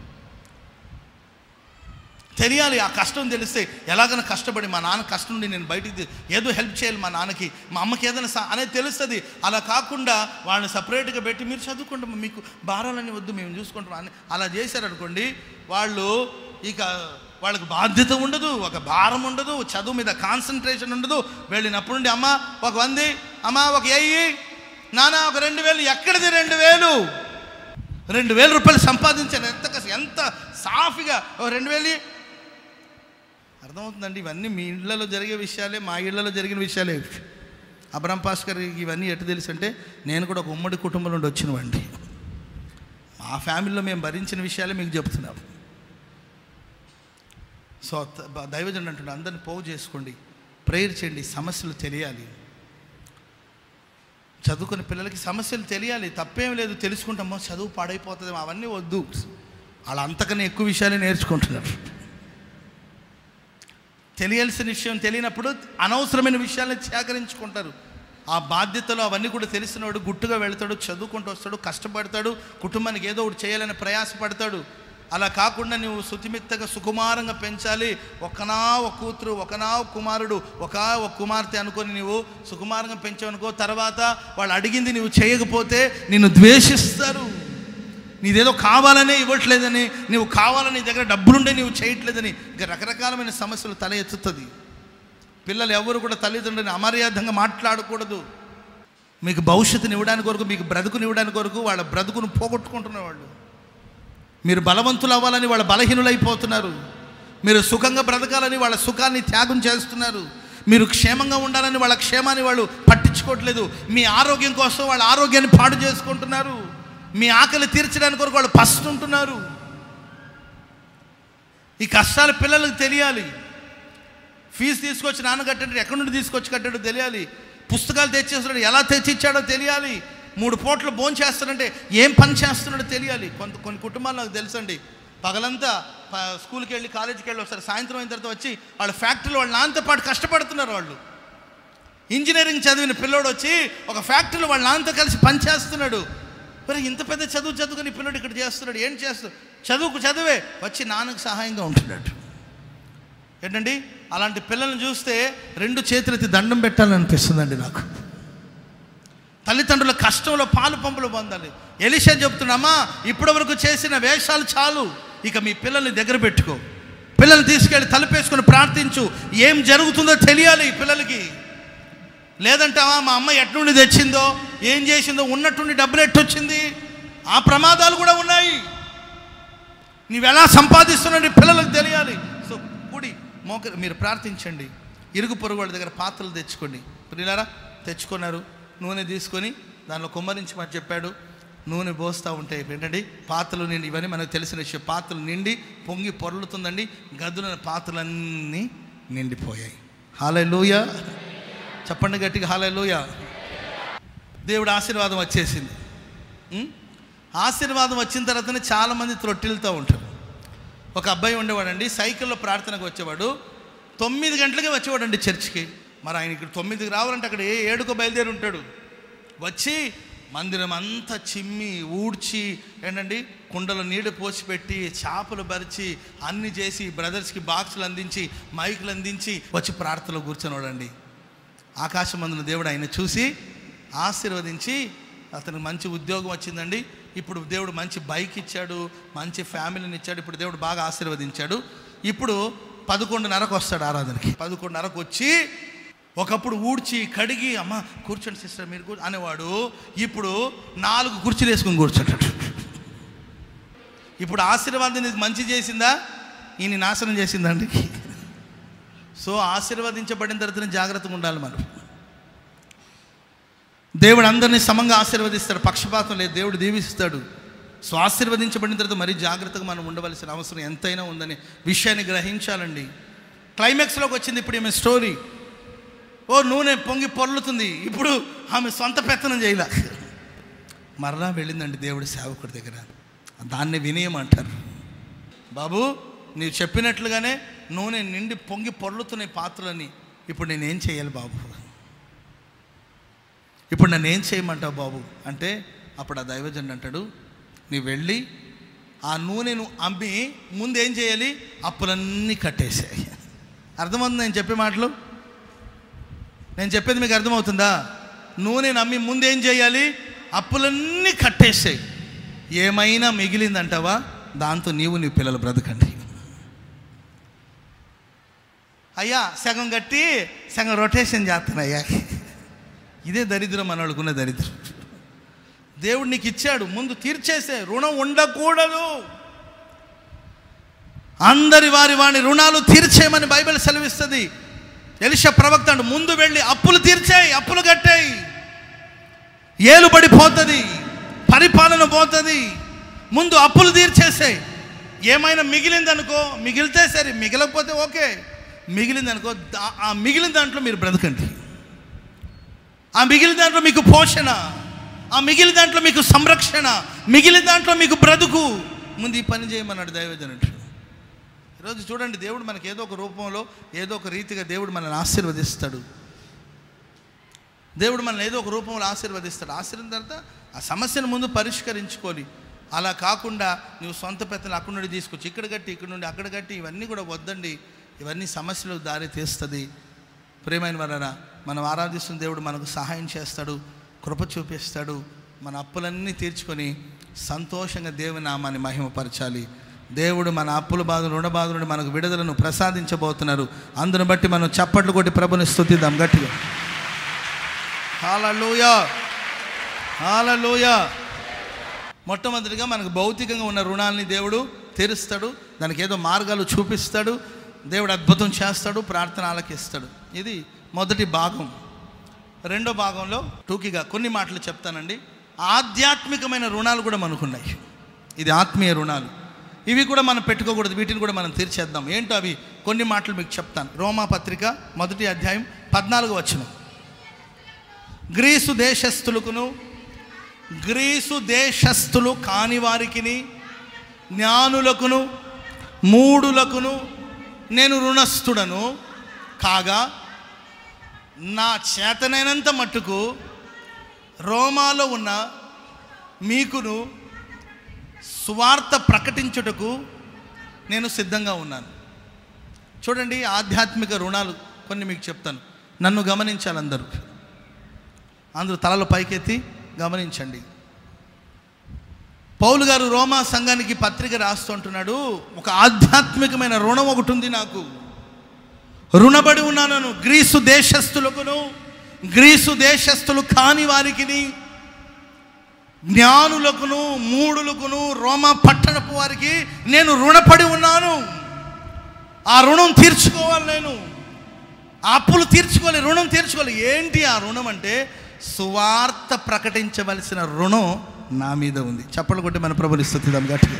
తెలియాలి ఆ కష్టం తెలిస్తే ఎలాగైనా కష్టపడి మా నాన్న కష్టం నుండి నేను బయటికి తీ- ఏదో హెల్ప్ చేయాలి మా నాన్నకి మా అమ్మకి ఏదైనా సా- అనేది తెలుస్తుంది అలా కాకుండా వాళ్ళని సపరేట్గా పెట్టి మీరు చదువుకుంటాం మీకు భారాలన్నీ వద్దు మేము చూసుకుంటాం అని అలా చేశారనుకోండి వాళ్ళు ఇక వాళ్ళకి బాధ్యత ఉండదు ఒక భారం ఉండదు చదువు మీద కాన్సన్ట్రేషన్ ఉండదు వెళ్ళినప్పుడు నుండి అమ్మ ఒక వంది అమ్మ ఒక వెయ్యి నాన్న ఒక రెండు వేలు ఎక్కడిది రెండు వేలు రెండు వేల రూపాయలు సంపాదించాను ఎంత కష్టం ఎంత సాఫీగా ఓ రెండు వేలు అర్థమవుతుందండి ఇవన్నీ మీ ఇళ్లలో జరిగే విషయాలే మా ఇళ్లలో జరిగిన విషయాలే అబ్రహం భాస్కర్ ఇవన్నీ ఎటు తెలుసు అంటే నేను కూడా ఒక ఉమ్మడి కుటుంబం నుండి వచ్చినవండి మా ఫ్యామిలీలో మేము భరించిన విషయాలే మీకు చెప్తున్నాం సో త- బ- దైవజనుడు అంటుండే అందరిని పోగు చేసుకోండి ప్రేయర్ చేయండి సమస్యలు తెలియాలి చదువుకునే పిల్లలకి సమస్యలు తెలియాలి తప్పేం లేదు తెలుసుకుంటామో చదువు పాడైపోతుంది అవన్నీ వద్దు వాళ్ళు అంతకన్నా ఎక్కువ విషయాలే నేర్చుకుంటున్నారు తెలియాల్సిన విషయం తెలియనప్పుడు అనవసరమైన విషయాలను సేకరించుకుంటారు ఆ బాధ్యతలు అవన్నీ కూడా తెలిసినవాడు గుట్టుగా వెళ్తాడు చదువుకుంటూ వస్తాడు కష్టపడతాడు కుటుంబానికి ఏదో ఒకటి చేయాలని ప్రయాసపడతాడు అలా కాకుండా నువ్వు శుతిమిత్తగా సుకుమారంగా పెంచాలి ఒకనా ఒక కూతురు ఒకనా ఒక కుమారుడు ఒక ఒక కుమార్తె అనుకొని నువ్వు సుకుమారంగా పెంచావనుకో తర్వాత వాళ్ళు అడిగింది నువ్వు చేయకపోతే నిన్ను ద్వేషిస్తారు నీదేదో కావాలనే ఇవ్వట్లేదని నువ్వు కావాలని నీ దగ్గర డబ్బులుండే నువ్వు చేయట్లేదని ఇంకా రకరకాలమైన సమస్యలు తల ఎత్తుతుంది పిల్లలు ఎవరు కూడా తల్లిదండ్రులని అమర్యాదంగా మాట్లాడకూడదు మీకు భవిష్యత్తుని ఇవ్వడానికి కొరకు మీకు బ్రతుకుని ఇవ్వడానికి కొరకు వాళ్ళ బ్రతుకును పోగొట్టుకుంటున్న వాళ్ళు మీరు బలవంతులు అవ్వాలని వాళ్ళ బలహీనులైపోతున్నారు మీరు సుఖంగా బ్రతకాలని వాళ్ళ సుఖాన్ని త్యాగం చేస్తున్నారు మీరు క్షేమంగా ఉండాలని వాళ్ళ క్షేమాన్ని వాళ్ళు పట్టించుకోవట్లేదు మీ ఆరోగ్యం కోసం వాళ్ళ ఆరోగ్యాన్ని పాడు చేసుకుంటున్నారు మీ ఆకలి తీర్చడానికి కొరకు వాళ్ళు పస్తుంటున్నారు ఈ కష్టాలు పిల్లలకు తెలియాలి ఫీజు తీసుకొచ్చి నాన్న కట్టాడు ఎక్కడి నుండి తీసుకొచ్చి కట్టాడో తెలియాలి పుస్తకాలు తెచ్చేస్తున్నాడు ఎలా తెచ్చిచ్చాడో తెలియాలి మూడు పూటలు భోజనం చేస్తాడంటే ఏం పని చేస్తున్నాడో తెలియాలి కొంత కొన్ని కుటుంబాలు నాకు తెలుసండి పగలంతా ప- స్కూల్కి వెళ్ళి కాలేజీకి వెళ్ళి వస్తారు సాయంత్రం అయిన తర్వాత వచ్చి వాళ్ళ ఫ్యాక్టరీలో వాళ్ళ నాన్నతో పాటు కష్టపడుతున్నారు వాళ్ళు ఇంజనీరింగ్ చదివిన పిల్లోడు వచ్చి ఒక ఫ్యాక్టరీలో వాళ్ళ నాన్నతో కలిసి పని చేస్తున్నాడు మరి ఇంత పెద్ద చదువు చదువుకుని పిల్లోడు ఇక్కడ చేస్తున్నాడు ఏం చేస్తాడు చదువుకు చదివే వచ్చి నాన్నకు సహాయంగా ఉంటున్నాడు ఏంటండి అలాంటి పిల్లల్ని చూస్తే రెండు చేతులెత్తి దండం పెట్టాలనిపిస్తుందండి నాకు తల్లిదండ్రుల కష్టంలో పాలు పంపులు పొందాలి ఎలిషా చెప్తున్నామా ఇప్పటి వరకు చేసిన వేషాలు చాలు ఇక మీ పిల్లల్ని దగ్గర పెట్టుకో పిల్లల్ని తీసుకెళ్ళి తలుపేసుకొని ప్రార్థించు ఏం జరుగుతుందో తెలియాలి ఈ పిల్లలకి లేదంటావా మా అమ్మ ఎట్నుండి తెచ్చిందో ఏం చేసిందో ఉన్నట్టుండి డబ్బులు ఎట్టొచ్చింది ఆ ప్రమాదాలు కూడా ఉన్నాయి నీవు ఎలా సంపాదిస్తున్నావు నీ పిల్లలకు తెలియాలి సో కూడి మోక మీరు ప్రార్థించండి ఇరుగు పొరుగు వాళ్ళ దగ్గర పాత్రలు తెచ్చుకోండి ప్రియులారా తెచ్చుకున్నారు నూనె తీసుకొని దానిలో కుమ్మరించమని చెప్పాడు నూనె పోస్తూ ఉంటే ఏంటండి పాత్రలు నిండి ఇవన్నీ మనకు తెలిసిన విషయం పాత్రలు నిండి పొంగి పొరలుతుందండి గదుల పాత్రలన్నీ నిండిపోయాయి హాలే చెప్పండి గట్టిగా హాలే దేవుడు ఆశీర్వాదం వచ్చేసింది ఉం? ఆశీర్వాదం వచ్చిన తర్వాతనే చాలామంది త్రొట్టిల్తూ ఉంటారు ఒక అబ్బాయి ఉండేవాడండి సైకిల్లో ప్రార్థనకు వచ్చేవాడు తొమ్మిది గంటలకే వచ్చేవాడండి చర్చ్కి మరి ఆయన ఇక్కడ తొమ్మిదికి రావాలంటే అక్కడ ఏ ఏడుకో బయలుదేరి ఉంటాడు వచ్చి మందిరం అంతా చిమ్మి ఊడ్చి ఏంటండి కుండలో నీళ్లు పోసి పెట్టి చేపలు పరిచి అన్ని చేసి బ్రదర్స్కి బాక్సులు అందించి మైకులు అందించి వచ్చి ప్రార్థనలో కూర్చున్నాడండి ఆకాశం అందున దేవుడు ఆయన చూసి ఆశీర్వదించి అతనికి మంచి ఉద్యోగం వచ్చిందండి ఇప్పుడు దేవుడు మంచి బైక్ ఇచ్చాడు మంచి ఫ్యామిలీని ఇచ్చాడు ఇప్పుడు దేవుడు బాగా ఆశీర్వదించాడు ఇప్పుడు పదకొండున్నరకు వస్తాడు ఆరాధనకి పదకొండున్నరకు వచ్చి ఒకప్పుడు ఊడ్చి కడిగి అమ్మ కూర్చోండి సిస్టర్ మీరు కూర్చో అనేవాడు ఇప్పుడు నాలుగు కుర్చీలు వేసుకొని కూర్చుంటాడు ఇప్పుడు ఆశీర్వాదం నీకు మంచి చేసిందా ఈయన నాశనం చేసిందండి సో ఆశీర్వదించబడిన తర్వాత జాగ్రత్తగా ఉండాలి మనం దేవుడు అందరినీ సమంగా ఆశీర్వదిస్తాడు పక్షపాతం లేదు దేవుడు దీవిస్తాడు సో ఆశీర్వదించబడిన తర్వాత మరీ జాగ్రత్తగా మనం ఉండవలసిన అవసరం ఎంతైనా ఉందని విషయాన్ని గ్రహించాలండి క్లైమాక్స్లోకి వచ్చింది ఇప్పుడు ఈమె స్టోరీ ఓ నూనె పొంగి పొర్లుతుంది ఇప్పుడు ఆమె సొంత పెత్తనం చేయలే మరలా వెళ్ళిందండి దేవుడి సేవకుడి దగ్గర దాన్ని వినయం అంటారు బాబు నీవు చెప్పినట్లుగానే నూనె నిండి పొంగి పొర్లుతున్నాయి పాత్రలని ఇప్పుడు నేనేం చేయాలి బాబు ఇప్పుడు నన్ను ఏం చేయమంటావు బాబు అంటే అప్పుడు ఆ దైవజన్ అంటాడు నీ వెళ్ళి ఆ నూనెను అమ్మి ముందు ఏం చేయాలి అప్పులన్నీ కట్టేసాయి అర్థమవుతుంది నేను చెప్పే మాటలు నేను చెప్పేది మీకు అర్థమవుతుందా నూనెను అమ్మి ముందు ఏం చేయాలి అప్పులన్నీ కట్టేసాయి ఏమైనా మిగిలిందంటావా దాంతో నీవు నీ పిల్లలు బ్రతకండి అయ్యా సగం కట్టి సగం రొటేషన్ చేస్తానయ్యా ఇదే దరిద్రం మనవాళ్ళకున్న దరిద్రం దేవుడు నీకు ఇచ్చాడు ముందు తీర్చేసే రుణం ఉండకూడదు అందరి వారి వాని రుణాలు తీర్చేయమని బైబిల్ సెలవిస్తుంది ఎలిష ప్రవక్త అండు ముందు వెళ్ళి అప్పులు తీర్చేయి అప్పులు కట్టేయి ఏలుబడి పోతుంది పరిపాలన పోతుంది ముందు అప్పులు తీర్చేసాయి ఏమైనా మిగిలిందనుకో మిగిలితే సరే మిగలకపోతే ఓకే మిగిలిందనుకో దా- ఆ మిగిలిన దాంట్లో మీరు బ్రతకండి ఆ మిగిలిన దాంట్లో మీకు పోషణ ఆ మిగిలిన దాంట్లో మీకు సంరక్షణ మిగిలిన దాంట్లో మీకు బ్రతుకు ముందు ఈ పని చేయమన్నాడు దైవజనుడు ఈరోజు చూడండి దేవుడు మనకి ఏదో ఒక రూపంలో ఏదో ఒక రీతిగా దేవుడు మనల్ని ఆశీర్వదిస్తాడు దేవుడు మనల్ని ఏదో ఒక రూపంలో ఆశీర్వదిస్తాడు ఆశీర్వదించిన తర్వాత ఆ సమస్యను ముందు పరిష్కరించుకోవాలి అలా కాకుండా నువ్వు సొంత పెత్తలు అక్కడి నుండి తీసుకొచ్చి ఇక్కడ కట్టి ఇక్కడ నుండి అక్కడ కట్టి ఇవన్నీ కూడా వద్దండి ఇవన్నీ సమస్యలు దారి తీస్తుంది ప్రేమైన వలన మనం ఆరాధిస్తున్న దేవుడు మనకు సహాయం చేస్తాడు కృప చూపిస్తాడు మన అప్పులన్నీ తీర్చుకొని సంతోషంగా దేవుని నామాన్ని మహిమపరచాలి దేవుడు మన అప్పుల బాధ రుణ బాధ నుండి మనకు విడుదలను ప్రసాదించబోతున్నారు అందును బట్టి మనం చప్పట్లు కొట్టి ప్రభుని స్తుతిద్దాం గట్టిగా హాలలోయ హాలలోయ మొట్టమొదటిగా మనకు భౌతికంగా ఉన్న రుణాలని దేవుడు తీరుస్తాడు దానికి ఏదో మార్గాలు చూపిస్తాడు దేవుడు అద్భుతం చేస్తాడు ప్రార్థన ఆలకిస్తాడు ఇది మొదటి భాగం రెండో భాగంలో టూకీగా కొన్ని మాటలు చెప్తానండి ఆధ్యాత్మికమైన రుణాలు కూడా మనకున్నాయి ఇది ఆత్మీయ రుణాలు ఇవి కూడా మనం పెట్టుకోకూడదు వీటిని కూడా మనం తీర్చేద్దాం ఏంటో అవి కొన్ని మాటలు మీకు చెప్తాను రోమా పత్రిక మొదటి అధ్యాయం పద్నాలుగు వచనం గ్రీసు దేశస్థులకును గ్రీసు దేశస్థులు కాని వారికిని జ్ఞానులకును మూడులకును నేను రుణస్థుడను కాగా నా చేతనైనంత మట్టుకు రోమాలో ఉన్న మీకును సువార్త ప్రకటించుటకు నేను సిద్ధంగా ఉన్నాను చూడండి ఆధ్యాత్మిక రుణాలు కొన్ని మీకు చెప్తాను నన్ను గమనించాలి అందరూ అందరూ తలలు పైకెత్తి గమనించండి పౌలు గారు రోమా సంఘానికి పత్రిక రాస్తుంటున్నాడు ఒక ఆధ్యాత్మికమైన రుణం ఒకటి ఉంది నాకు రుణపడి ఉన్నాను గ్రీసు దేశస్థులకును గ్రీసు దేశస్థులు కాని వారికిని జ్ఞానులకును మూడులకును రోమా పట్టణపు వారికి నేను రుణపడి ఉన్నాను ఆ రుణం తీర్చుకోవాలి నేను ఆ అప్పులు తీర్చుకోవాలి రుణం తీర్చుకోవాలి ఏంటి ఆ రుణం అంటే సువార్త ప్రకటించవలసిన రుణం నా మీద ఉంది చప్పలు కొట్టి మన ప్రభుని స్థుతిద్దాం గట్టిగా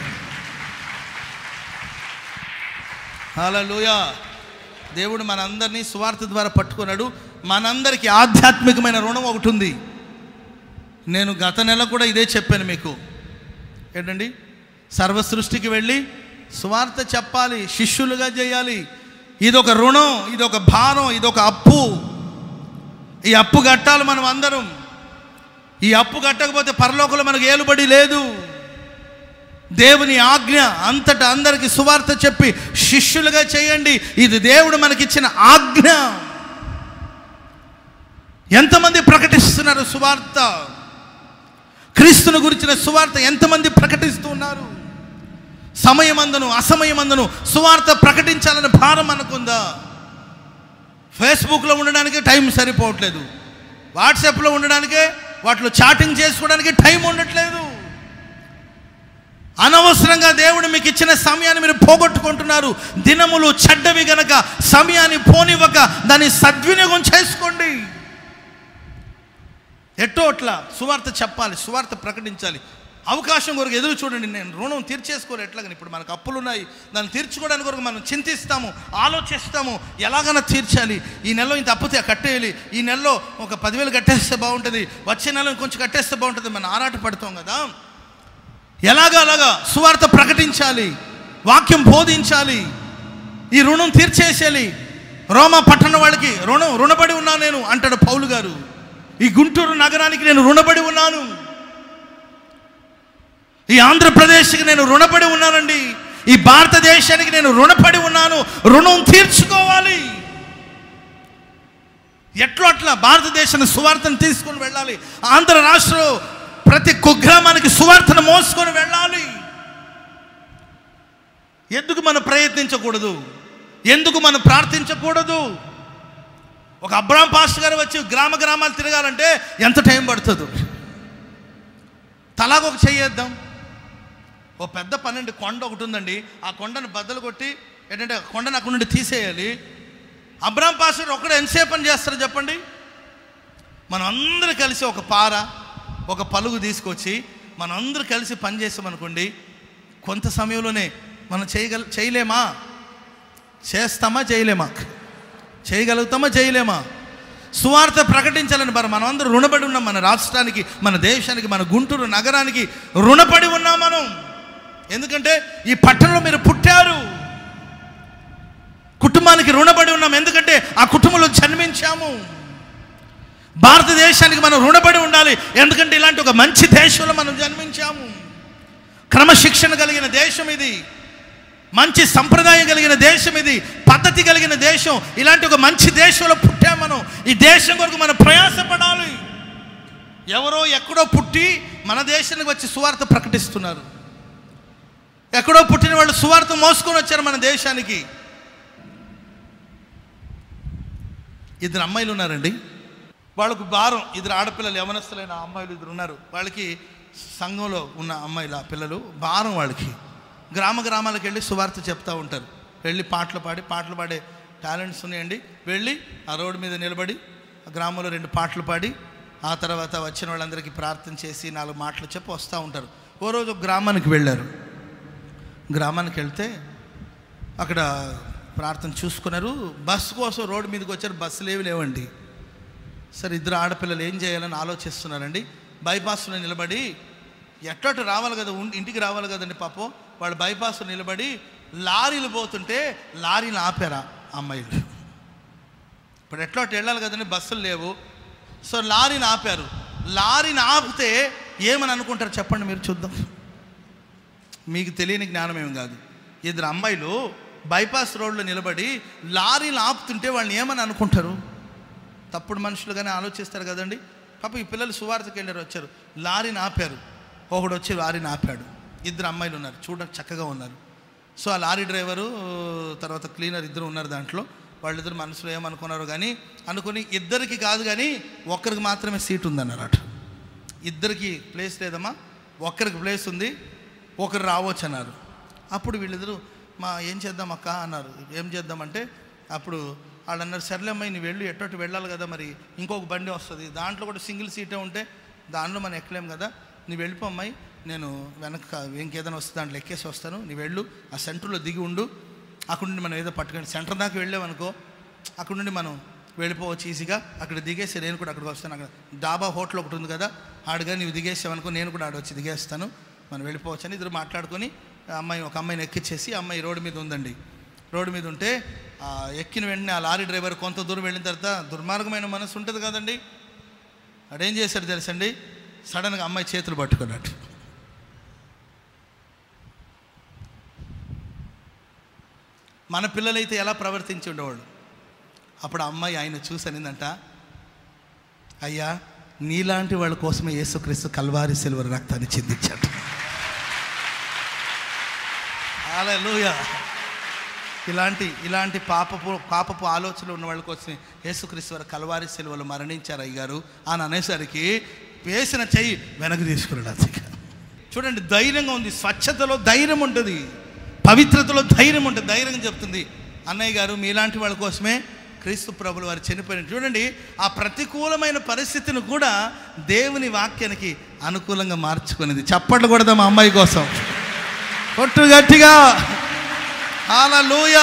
హల్లెలూయా దేవుడు మనందరినీ సువార్త ద్వారా పట్టుకున్నాడు మనందరికీ ఆధ్యాత్మికమైన రుణం ఒకటి ఉంది నేను గత నెల కూడా ఇదే చెప్పాను మీకు ఏంటండి సర్వ సృష్టికి వెళ్ళి సువార్త చెప్పాలి శిష్యులుగా చేయాలి ఇదొక రుణం ఇదొక భారం ఇదొక అప్పు ఈ అప్పు కట్టాలి మనం అందరం ఈ అప్పు కట్టకపోతే పరలోకంలో మనకు ఏలుబడి లేదు దేవుని ఆజ్ఞ అంతటా అందరికి సువార్త చెప్పి శిష్యులుగా చేయండి ఇది దేవుడు మనకిచ్చిన ఆజ్ఞ ఎంతమంది ప్రకటిస్తున్నారు సువార్త క్రీస్తును గురించిన సువార్త ఎంతమంది ప్రకటిస్తున్నారు సమయమందును అసమయమందును సువార్త ప్రకటించాలని భారం మనకుందా ఫేస్బుక్లో ఉండడానికి టైం సరిపోవట్లేదు వాట్సాప్లో ఉండడానికే వాటిలో చాటింగ్ చేసుకోవడానికి టైం ఉండట్లేదు అనవసరంగా దేవుడు మీకు ఇచ్చిన సమయాన్ని మీరు పోగొట్టుకుంటున్నారు దినములు చెడ్డవి గనక సమయాన్ని పోనివ్వక దాన్ని సద్వినియోగం చేసుకోండి ఎట్టో అట్లా సువార్త చెప్పాలి సువార్త ప్రకటించాలి అవకాశం కొరకు ఎదురు చూడండి నేను రుణం తీర్చేసుకోరు ఎట్లాగని ఇప్పుడు మనకు అప్పులు ఉన్నాయి దాన్ని తీర్చుకోవడానికి కొరకు మనం చింతిస్తాము ఆలోచిస్తాము ఎలాగైనా తీర్చాలి ఈ నెలలో ఇంత అప్పు కట్టేయాలి ఈ నెలలో ఒక పదివేలు కట్టేస్తే బాగుంటుంది వచ్చే నెలలో కొంచెం కట్టేస్తే బాగుంటుంది మనం ఆరాట పడతాం కదా ఎలాగా అలాగా సువార్త ప్రకటించాలి వాక్యం బోధించాలి ఈ రుణం తీర్చేసేయాలి రోమా పట్టణ వాళ్ళకి రుణం రుణపడి ఉన్నా నేను అంటాడు పౌలు గారు ఈ గుంటూరు నగరానికి నేను రుణపడి ఉన్నాను ఈ ఆంధ్రప్రదేశ్కి నేను రుణపడి ఉన్నానండి ఈ భారతదేశానికి నేను రుణపడి ఉన్నాను రుణం తీర్చుకోవాలి ఎట్లా అట్లా భారతదేశాన్ని సువార్తను తీసుకొని వెళ్ళాలి ఆంధ్ర రాష్ట్రంలో ప్రతి కుగ్రామానికి సువార్తను మోసుకొని వెళ్ళాలి ఎందుకు మనం ప్రయత్నించకూడదు ఎందుకు మనం ప్రార్థించకూడదు ఒక అబ్రాం పాస్టర్ గారు వచ్చి గ్రామ గ్రామాలు తిరగాలంటే ఎంత టైం పడుతుందో తలాగొక చెయ్యేద్దాం ఓ పెద్ద పన్నెండు కొండ ఒకటి ఉందండి ఆ కొండను బద్దలు కొట్టి ఏంటంటే ఆ కొండను అక్కడ నుండి తీసేయాలి అబ్రాం పాస్టర్ ఒక్కడ ఎంతసేపు పని చేస్తారు చెప్పండి మనం అందరూ కలిసి ఒక పార ఒక పలుగు తీసుకొచ్చి మనం అందరూ కలిసి పని చేసామనుకోండి కొంత సమయంలోనే మనం చేయగల చేయలేమా చేస్తామా చేయలేమా చేయగలుగుతామా చేయలేమా సువార్త ప్రకటించాలని మరి మనం అందరూ రుణపడి ఉన్నాం మన రాష్ట్రానికి మన దేశానికి మన గుంటూరు నగరానికి రుణపడి ఉన్నాం మనం ఎందుకంటే ఈ పట్టణంలో మీరు పుట్టారు కుటుంబానికి రుణపడి ఉన్నాం ఎందుకంటే ఆ కుటుంబంలో జన్మించాము భారతదేశానికి మనం రుణపడి ఉండాలి ఎందుకంటే ఇలాంటి ఒక మంచి దేశంలో మనం జన్మించాము క్రమశిక్షణ కలిగిన దేశం ఇది మంచి సంప్రదాయం కలిగిన దేశం ఇది పద్ధతి కలిగిన దేశం ఇలాంటి ఒక మంచి దేశంలో పుట్టాం మనం ఈ దేశం కొరకు మనం ప్రయాసపడాలి ఎవరో ఎక్కడో పుట్టి మన దేశానికి వచ్చి సువార్త ప్రకటిస్తున్నారు ఎక్కడో పుట్టిన వాళ్ళు సువార్త మోసుకొని వచ్చారు మన దేశానికి ఇద్దరు అమ్మాయిలు ఉన్నారండి వాళ్ళకు భారం ఇద్దరు ఆడపిల్లలు యవనస్తులైన అమ్మాయిలు ఇద్దరు ఉన్నారు వాళ్ళకి సంఘంలో ఉన్న అమ్మాయిల పిల్లలు భారం వాళ్ళకి గ్రామ గ్రామాలకు వెళ్ళి సువార్త చెప్తూ ఉంటారు వెళ్ళి పాటలు పాడి పాటలు పాడే టాలెంట్స్ ఉన్నాయండి వెళ్ళి ఆ రోడ్డు మీద నిలబడి ఆ గ్రామంలో రెండు పాటలు పాడి ఆ తర్వాత వచ్చిన వాళ్ళందరికీ ప్రార్థన చేసి నాలుగు మాటలు చెప్పి వస్తూ ఉంటారు ఓ రోజు ఒక గ్రామానికి వెళ్ళారు గ్రామానికి వెళ్తే అక్కడ ప్రార్థన చూసుకున్నారు బస్సు కోసం రోడ్డు మీదకి వచ్చారు బస్సులు ఏవి లేవండి సరే ఇద్దరు ఆడపిల్లలు ఏం చేయాలని ఆలోచిస్తున్నారండి బైపాస్లో నిలబడి ఎట్టోటి రావాలి కదా ఉం- ఇంటికి రావాలి కదండి పాపం వాళ్ళు బైపాస్లో నిలబడి లారీలు పోతుంటే లారీలు ఆపారా అమ్మాయిలు ఇప్పుడు ఎట్లోటి వెళ్ళాలి కదండి బస్సులు లేవు సో లారీని ఆపారు లారీని ఆపితే ఏమని అనుకుంటారు చెప్పండి మీరు చూద్దాం మీకు తెలియని జ్ఞానం ఏం కాదు ఇద్దరు అమ్మాయిలు బైపాస్ రోడ్లో నిలబడి లారీలు ఆపుతుంటే వాళ్ళని ఏమని అనుకుంటారు తప్పుడు మనుషులుగానే ఆలోచిస్తారు కదండి పాప ఈ పిల్లలు సువార్తకి వెళ్ళారు వచ్చారు లారీని ఆపారు ఒకడు వచ్చి లారీని ఆపాడు ఇద్దరు అమ్మాయిలు ఉన్నారు చూడడానికి చక్కగా ఉన్నారు సో ఆ లారీ డ్రైవరు తర్వాత క్లీనర్ ఇద్దరు ఉన్నారు దాంట్లో వాళ్ళిద్దరు మనసులో ఏమనుకున్నారు కానీ అనుకుని ఇద్దరికి కాదు కానీ ఒక్కరికి మాత్రమే సీట్ ఉందన్నారు అటు ఇద్దరికి ప్లేస్ లేదమ్మా ఒక్కరికి ప్లేస్ ఉంది ఒకరు రావచ్చు అన్నారు అప్పుడు వీళ్ళిద్దరు మా ఏం చేద్దాం అక్క అన్నారు ఏం చేద్దామంటే అప్పుడు వాళ్ళు అన్నారు సర్లే అమ్మాయి నువ్వు వెళ్ళు ఎట్టోటి వెళ్ళాలి కదా మరి ఇంకొక బండి వస్తుంది దాంట్లో కూడా సింగిల్ సీటే ఉంటే దానిలో మనం ఎక్కలేం కదా నువ్వు వెళ్ళిపో అమ్మాయి నేను వెనక ఇంకేదైనా వస్తే దాంట్లో ఎక్కేసి వస్తాను నువ్వు వెళ్ళు ఆ సెంటర్లో దిగి ఉండు అక్కడ నుండి మనం ఏదో పట్టుకొని సెంటర్ దాకా వెళ్ళామనుకో అక్కడ నుండి మనం వెళ్ళిపోవచ్చు ఈజీగా అక్కడ దిగేసి నేను కూడా అక్కడికి వస్తాను అక్కడ డాబా హోటల్ ఒకటి ఉంది కదా ఆడగా నువ్వు దిగేసావనుకో నేను కూడా ఆడ వచ్చి దిగేస్తాను మనం వెళ్ళిపోవచ్చు అని ఇద్దరు మాట్లాడుకొని ఆ అమ్మాయి ఒక అమ్మాయిని ఎక్కిచ్చేసి ఆ అమ్మాయి రోడ్డు మీద ఉందండి రోడ్డు మీద ఉంటే ఆ ఎక్కిన వెంటనే ఆ లారీ డ్రైవర్ కొంత దూరం వెళ్ళిన తర్వాత దుర్మార్గమైన మనసు ఉంటుంది కదండి అడేం చేశాడు తెలుసండి సడన్గా అమ్మాయి చేతులు పట్టుకున్నట్టు మన పిల్లలైతే ఎలా ప్రవర్తించి ఉండేవాళ్ళు అప్పుడు ఆ అమ్మాయి ఆయన చూసనిందంట అయ్యా నీలాంటి వాళ్ళ కోసమే యేసుక్రీస్తు కల్వారి సిల్వర్ రక్తాన్ని చిందించాడు హల్లెలూయా ఇలాంటి ఇలాంటి పాపపు పాపపు ఆలోచనలు ఉన్న వాళ్ళ కోసం యేసుక్రీస్తు వారు కలవారి సెలవులు మరణించారు అయ్యారు అని అనేసరికి వేసిన చెయ్యి వెనక్కి తీసుకున్నాడు అసలు చూడండి ధైర్యంగా ఉంది స్వచ్ఛతలో ధైర్యం ఉంటుంది పవిత్రతలో ధైర్యం ఉంటుంది ధైర్యం చెప్తుంది అన్నయ్య గారు మీలాంటి వాళ్ళ కోసమే క్రీస్తు ప్రభులు వారు చనిపోయిన చూడండి ఆ ప్రతికూలమైన పరిస్థితిని కూడా దేవుని వాక్యానికి అనుకూలంగా మార్చుకునేది చప్పట్లు కొడదాం మా అమ్మాయి కోసం కొట్టు గట్టిగా హాలూయ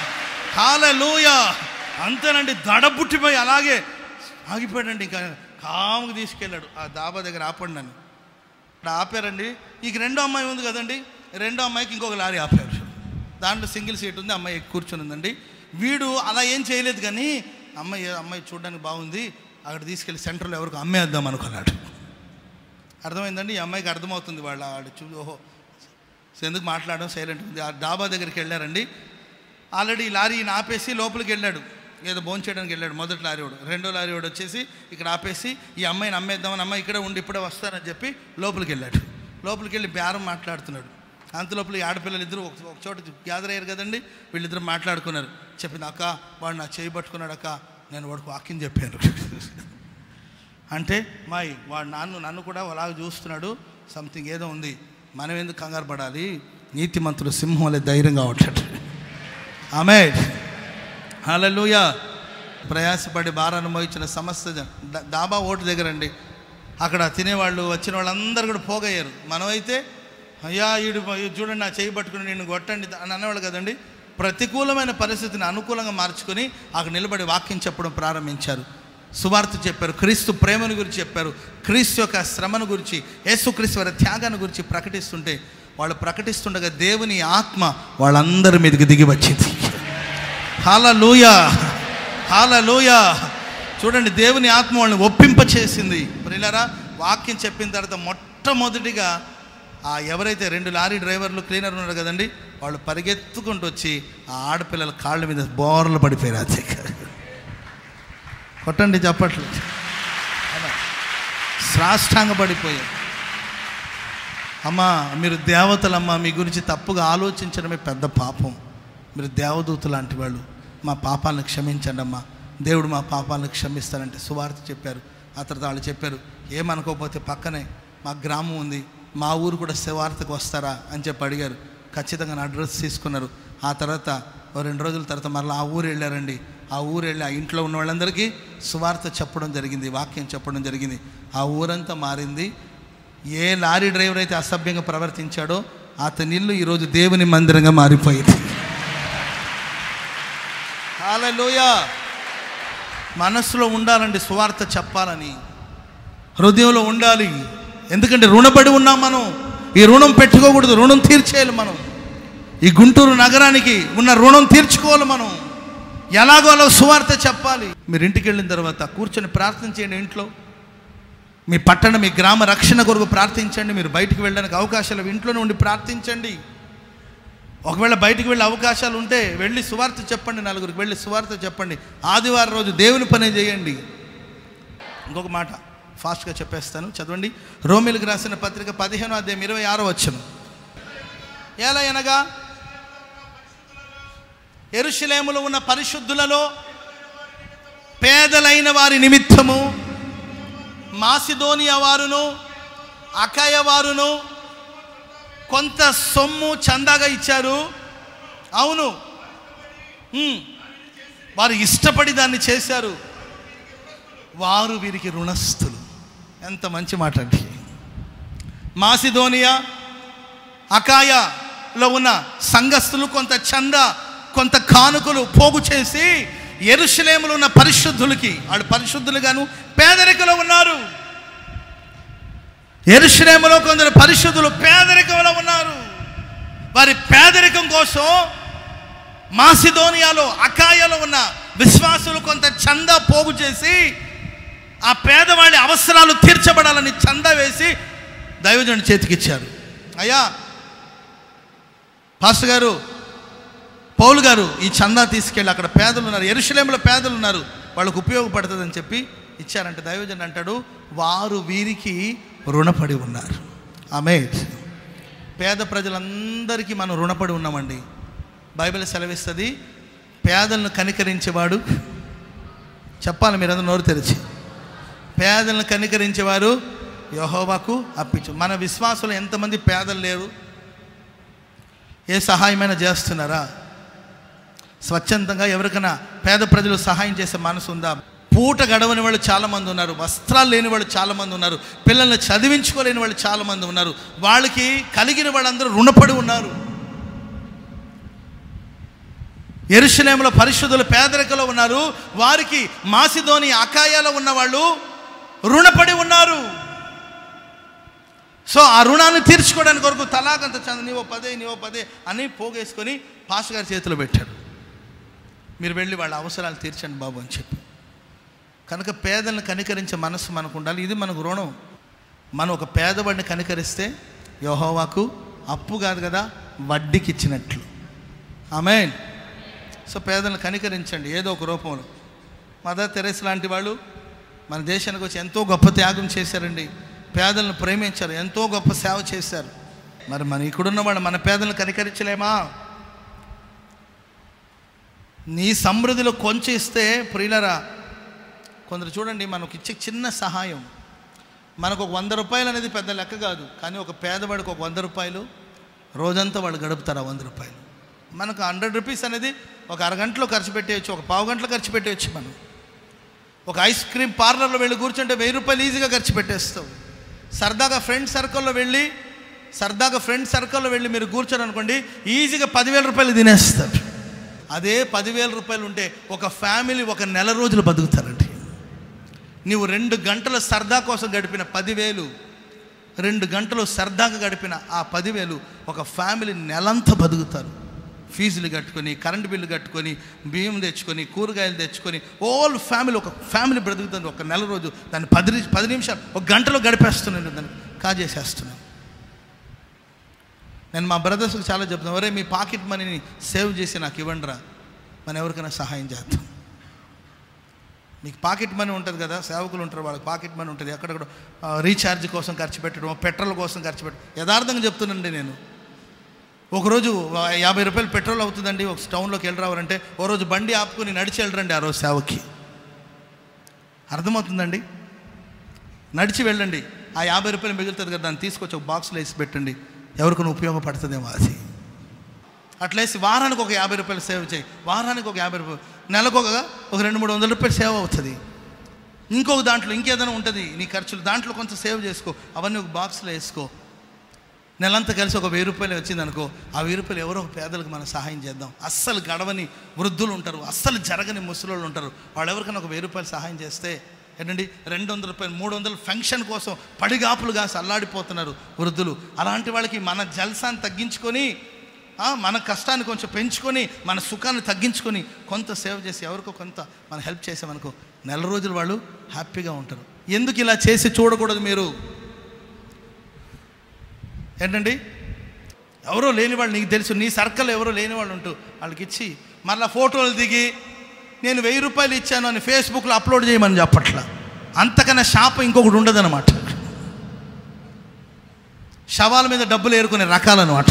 హాలూయ అంతేనండి దడబుట్టిపోయి అలాగే ఆగిపోయాడండి ఇంకా కాముగా తీసుకెళ్ళాడు ఆ దాబా దగ్గర ఆపండి నన్ను ఇక్కడ ఆపారండి ఇక రెండో అమ్మాయి ఉంది కదండి రెండో అమ్మాయికి ఇంకొక లారీ ఆపారు దాంట్లో సింగిల్ సీట్ ఉంది అమ్మాయి ఎక్కి కూర్చొని ఉందండి వీడు అలా ఏం చేయలేదు కానీ అమ్మాయి అమ్మాయి చూడడానికి బాగుంది అక్కడ తీసుకెళ్ళి సెంటర్లో ఎవరికి అమ్మేద్దాం అనుకున్నాడు అర్థమైందండి ఈ అమ్మాయికి అర్థమవుతుంది వాళ్ళ ఆడు చూ ఓహో సో ఎందుకు మాట్లాడడం సైలెంట్ ఉంది ఆ డాబా దగ్గరికి వెళ్ళారండి ఆల్రెడీ లారీని ఆపేసి లోపలికి వెళ్ళాడు ఏదో భోంచేయడానికి వెళ్ళాడు మొదటి లారీ వాడు రెండో లారీ వాడు వచ్చేసి ఇక్కడ ఆపేసి ఈ అమ్మాయిని అమ్మేద్దామని అమ్మాయి ఇక్కడే ఉండి ఇప్పుడే వస్తానని చెప్పి లోపలికి వెళ్ళాడు లోపలికి వెళ్ళి బేరం మాట్లాడుతున్నాడు అంత లోపల ఈ ఆడపిల్లలు ఇద్దరు ఒక ఒక చోట గ్యాదర్ అయ్యారు కదండి వీళ్ళిద్దరు మాట్లాడుకున్నారు చెప్పింది అక్క వాడు నా చేయి పట్టుకున్నాడు అక్క నేను వాడికి వాక్యం చెప్పాను అంటే మాయ్ వాడు నన్ను నన్ను కూడా అలాగ చూస్తున్నాడు సంథింగ్ ఏదో ఉంది మనం ఎందుకు కంగారు పడాలి నీతిమంతుడు సింహం వలె ధైర్యంగా ఉంటాడు ఆమె హల్లెలూయా ప్రయాసపడి భారాన్ని మోయించిన సమస్త జన- దా- దాబా ఓటు దగ్గర అండి అక్కడ తినేవాళ్ళు వచ్చిన వాళ్ళందరూ కూడా పోగయ్యారు మనమైతే అయ్యా ఈడు ఈడు చూడండి నా చేయి పట్టుకుని నేను కొట్టండి అని అనేవాళ్ళు కదండి ప్రతికూలమైన పరిస్థితిని అనుకూలంగా మార్చుకొని అక్కడ నిలబడి వాక్యం చెప్పడం ప్రారంభించారు సువార్త చెప్పారు క్రీస్తు ప్రేమను గురించి చెప్పారు క్రీస్తు యొక్క శ్రమను గురించి యేసుక్రీస్తు వారి త్యాగాన్ని గురించి ప్రకటిస్తుంటే వాళ్ళు ప్రకటిస్తుండగా దేవుని ఆత్మ వాళ్ళందరి మీదకి దిగి వచ్చింది హాలూయా హాలూయా చూడండి దేవుని ఆత్మ వాళ్ళని ఒప్పింప చేసింది ప్రియులారా వాక్యం చెప్పిన తర్వాత మొట్టమొదటిగా ఆ ఎవరైతే రెండు లారీ డ్రైవర్లు క్లీనర్ ఉన్నారు కదండి వాళ్ళు పరిగెత్తుకుంటూ వచ్చి ఆ ఆడపిల్లల కాళ్ళ మీద బోర్లు పడిపోయారు అది కొట్టండి చెప్పట్లు సాష్టాంగ పడిపోయారు అమ్మా మీరు దేవతలమ్మా మీ గురించి తప్పుగా ఆలోచించడమే పెద్ద పాపం మీరు దేవదూత లాంటి వాళ్ళు మా పాపాలను క్షమించండి అమ్మా దేవుడు మా పాపాలను క్షమిస్తారంటే సువార్త చెప్పారు ఆ తర్వాత వాళ్ళు చెప్పారు ఏమనుకోకపోతే పక్కనే మా గ్రామం ఉంది మా ఊరు కూడా సువార్తకు వస్తారా అని చెప్పి అడిగారు ఖచ్చితంగా నా అడ్రస్ తీసుకున్నారు ఆ తర్వాత ఓ రెండు రోజుల తర్వాత మరలా ఆ ఊరు వెళ్ళారండి ఆ ఊరు వెళ్ళి ఆ ఇంట్లో ఉన్న వాళ్ళందరికీ సువార్త చెప్పడం జరిగింది వాక్యం చెప్పడం జరిగింది ఆ ఊరంతా మారింది ఏ లారీ డ్రైవర్ అయితే అసభ్యంగా ప్రవర్తించాడో అతని ఇల్లు ఈరోజు దేవుని మందిరంగా మారిపోయింది హల్లెలూయా మనస్సులో ఉండాలండి సువార్త చెప్పాలని హృదయంలో ఉండాలి ఎందుకంటే రుణపడి ఉన్నాం మనం ఈ రుణం పెట్టుకోకూడదు రుణం తీర్చేయాలి మనం ఈ గుంటూరు నగరానికి ఉన్న రుణం తీర్చుకోవాలి మనం ఎలాగో అలా సువార్త చెప్పాలి మీరు ఇంటికి వెళ్ళిన తర్వాత కూర్చొని ప్రార్థన చేయండి ఇంట్లో మీ పట్టణ మీ గ్రామ రక్షణ కొరకు ప్రార్థించండి మీరు బయటికి వెళ్ళడానికి అవకాశాలు ఇంట్లోనే ఉండి ప్రార్థించండి ఒకవేళ బయటికి వెళ్ళే అవకాశాలు ఉంటే వెళ్ళి సువార్త చెప్పండి నలుగురికి వెళ్ళి సువార్త చెప్పండి ఆదివారం రోజు దేవుని పని చేయండి ఇంకొక మాట ఫాస్ట్గా చెప్పేస్తాను చదవండి రోమిలకు రాసిన పత్రిక పదిహేను అధ్యాయం ఇరవై ఆరో వచ్చను ఎలా అనగా ఎరుషలేములో ఉన్న పరిశుద్ధులలో పేదలైన వారి నిమిత్తము మాసిదోనియా వారును అకాయ వారును కొంత సొమ్ము చందాగా ఇచ్చారు అవును ఉమ్. వారు ఇష్టపడి దాన్ని చేశారు వారు వీరికి రుణస్థులు ఎంత మంచి మాట అండి మాసిదోనియా అకాయలో ఉన్న సంఘస్థులు కొంత చంద కొంత కానుకలు పోగు చేసి ఎరుషలేములో ఉన్న పరిశుద్ధులకి వాళ్ళు పరిశుద్ధులుగాను పేదరికలో ఉన్నారు ఎరుషలేములో కొందరు పరిశుద్ధులు పేదరికంలో ఉన్నారు వారి పేదరికం కోసం మాసిదోనియాలో అకాయలో ఉన్న విశ్వాసులు కొంత చందా పోగు చేసి ఆ పేదవాడి అవసరాలు తీర్చబడాలని చందా వేసి దైవజనుడి చేతికిచ్చారు అయ్యా పాస్టర్ గారు పౌలు గారు ఈ చందా తీసుకెళ్ళి అక్కడ పేదలు ఉన్నారు ఎరుషలేములో పేదలు ఉన్నారు వాళ్ళకు ఉపయోగపడుతుందని చెప్పి ఇచ్చారంటే దైవజన్ అంటాడు వారు వీరికి రుణపడి ఉన్నారు ఆమె పేద ప్రజలందరికీ మనం రుణపడి ఉన్నామండి బైబిల్ సెలవిస్తుంది పేదలను కనికరించేవాడు చెప్పాలి మీరందరూ నోరు తెరిచి పేదలను కనికరించేవారు యహోవాకు అప్పించు మన విశ్వాసులు ఎంతమంది పేదలు లేరు ఏ సహాయమైనా చేస్తున్నారా స్వచ్ఛందంగా ఎవరికైనా పేద ప్రజలు సహాయం చేసే మనసు ఉందా పూట గడవని వాళ్ళు చాలామంది ఉన్నారు వస్త్రాలు లేని వాళ్ళు చాలామంది ఉన్నారు పిల్లల్ని చదివించుకోలేని వాళ్ళు చాలామంది ఉన్నారు వాళ్ళకి కలిగిన వాళ్ళందరూ రుణపడి ఉన్నారు ఎరుషలేములో పరిశుద్ధులు పేదరికలో ఉన్నారు వారికి మాసిదోని అకాయాలో ఉన్న వాళ్ళు రుణపడి ఉన్నారు సో ఆ రుణాన్ని తీర్చుకోవడానికి కొరకు తలాకంత చంద నీవో పదే నీవో పదే అని పోగేసుకొని పాస్ గారి చేతిలో పెట్టాడు మీరు వెళ్ళి వాళ్ళ అవసరాలు తీర్చండి బాబు అని చెప్పి కనుక పేదలను కనికరించే మనస్సు మనకు ఉండాలి ఇది మనకు రుణం మనం ఒక పేదవాడిని కనికరిస్తే యహోవాకు అప్పు కాదు కదా వడ్డీకి ఇచ్చినట్లు ఆమెన్ సో పేదలను కనికరించండి ఏదో ఒక రూపంలో మదర్ తెరెస్ లాంటి వాళ్ళు మన దేశానికి వచ్చి ఎంతో గొప్ప త్యాగం చేశారండి పేదలను ప్రేమించారు ఎంతో గొప్ప సేవ చేశారు మరి మన ఇక్కడున్న వాళ్ళు మన పేదలను కనికరించలేమా నీ సమృద్ధిలో కొంచెం ఇస్తే ప్రియులరా కొందరు చూడండి మనకు ఇచ్చే చిన్న సహాయం మనకు ఒక వంద రూపాయలు అనేది పెద్ద లెక్క కాదు కానీ ఒక పేదవాడికి ఒక వంద రూపాయలు రోజంతా వాళ్ళు గడుపుతారు ఆ వంద రూపాయలు మనకు హండ్రెడ్ రూపీస్ అనేది ఒక అరగంటలో ఖర్చు పెట్టేయచ్చు ఒక పావు గంటలో ఖర్చు పెట్టేయచ్చు మనం ఒక ఐస్ క్రీమ్ పార్లర్లో వెళ్ళి కూర్చుంటే వెయ్యి రూపాయలు ఈజీగా ఖర్చు పెట్టేస్తావు సరదాగా ఫ్రెండ్ సర్కిల్లో వెళ్ళి సరదాగా ఫ్రెండ్ సర్కిల్లో వెళ్ళి మీరు కూర్చొని అనుకోండి ఈజీగా పదివేల రూపాయలు తినేస్తారు అదే పదివేల రూపాయలు ఉంటే ఒక ఫ్యామిలీ ఒక నెల రోజులు బతుకుతారండి నీవు రెండు గంటల సరదా కోసం గడిపిన పదివేలు రెండు గంటలు సరదాగా గడిపిన ఆ పదివేలు ఒక ఫ్యామిలీ నెలంతా బతుకుతారు ఫీజులు కట్టుకొని కరెంటు బిల్లు కట్టుకొని బియ్యం తెచ్చుకొని కూరగాయలు తెచ్చుకొని ఓల్ ఫ్యామిలీ ఒక ఫ్యామిలీ బ్రతుకుతుంది ఒక నెల రోజు దాన్ని పది ని- పది నిమిషాలు ఒక గంటలో గడిపేస్తున్నాను దాన్ని కాజేసేస్తున్నాను నేను మా బ్రదర్స్కి చాలా చెప్తాను ఒరే మీ పాకెట్ మనీని సేవ్ చేసి నాకు ఇవ్వండిరా మనం ఎవరికైనా సహాయం చేద్దాం మీకు పాకెట్ మనీ ఉంటుంది కదా సేవకులు ఉంటారు వాళ్ళకి పాకెట్ మనీ ఉంటుంది ఎక్కడెక్కడ ఆ, రీఛార్జ్ కోసం ఖర్చు పెట్టడం పెట్రోల్ కోసం ఖర్చు పెట్టడం యథార్థంగా చెప్తున్నానండి నేను ఒకరోజు ఆ, యాభై రూపాయలు పెట్రోల్ అవుతుందండి ఒక టౌన్లోకి వెళ్ళి రావాలంటే ఓ రోజు బండి ఆపుకొని నడిచి వెళ్ళరండి ఆ రోజు సేవకి అర్థమవుతుందండి నడిచి వెళ్ళండి ఆ యాభై రూపాయలు మిగులుతుంది కదా దాన్ని తీసుకొచ్చి ఒక బాక్స్లో వేసి పెట్టండి ఎవరికైనా ఉపయోగపడుతుందేమో అది అట్లేసి వారానికి ఒక యాభై రూపాయలు సేవ్ చేయి వారానికి ఒక యాభై రూపాయలు నెలకు ఒక ఒక రెండు మూడు వందల రూపాయలు సేవ్ అవుతుంది ఇంకొక దాంట్లో ఇంకేదైనా ఉంటుంది నీ ఖర్చులు దాంట్లో కొంచెం సేవ్ చేసుకో అవన్నీ ఒక బాక్స్లో వేసుకో నెలంతా కలిసి ఒక వెయ్యి రూపాయలు వచ్చింది అనుకో ఆ వెయ్యి రూపాయలు ఎవరో ఒక పేదలకు మనం సహాయం చేద్దాం అస్సలు గడవని వృద్ధులు ఉంటారు అస్సలు జరగని ముసలోళ్ళు ఉంటారు వాళ్ళు ఎవరికైనా ఒక వెయ్యి రూపాయలు సహాయం చేస్తే ఏంటండి రెండు వందల రూపాయలు మూడు వందలు ఫంక్షన్ కోసం పడిగాపులుగా అల్లాడిపోతున్నారు వృద్ధులు అలాంటి వాళ్ళకి మన జల్సాన్ని తగ్గించుకొని ఆ, మన కష్టాన్ని కొంచెం పెంచుకొని మన సుఖాన్ని తగ్గించుకొని కొంత సేవ్ చేసి ఎవరికో కొంత మనం హెల్ప్ చేసామనుకో నెల రోజులు వాళ్ళు హ్యాపీగా ఉంటారు ఎందుకు ఇలా చేసి చూడకూడదు మీరు ఏంటండి ఎవరో లేని వాళ్ళు నీకు తెలుసు నీ సర్కిల్ ఎవరో లేని వాళ్ళు ఉంటూ వాళ్ళకి ఇచ్చి మళ్ళీ ఫోటోలు దిగి నేను వెయ్యి రూపాయలు ఇచ్చాను అని ఫేస్బుక్లో అప్లోడ్ చేయమని చెప్పట్లా అంతకన్నా షాప్ ఇంకొకటి ఉండదన్నమాట శవాల మీద డబ్బులు ఏరుకునే రకాలన్నమాట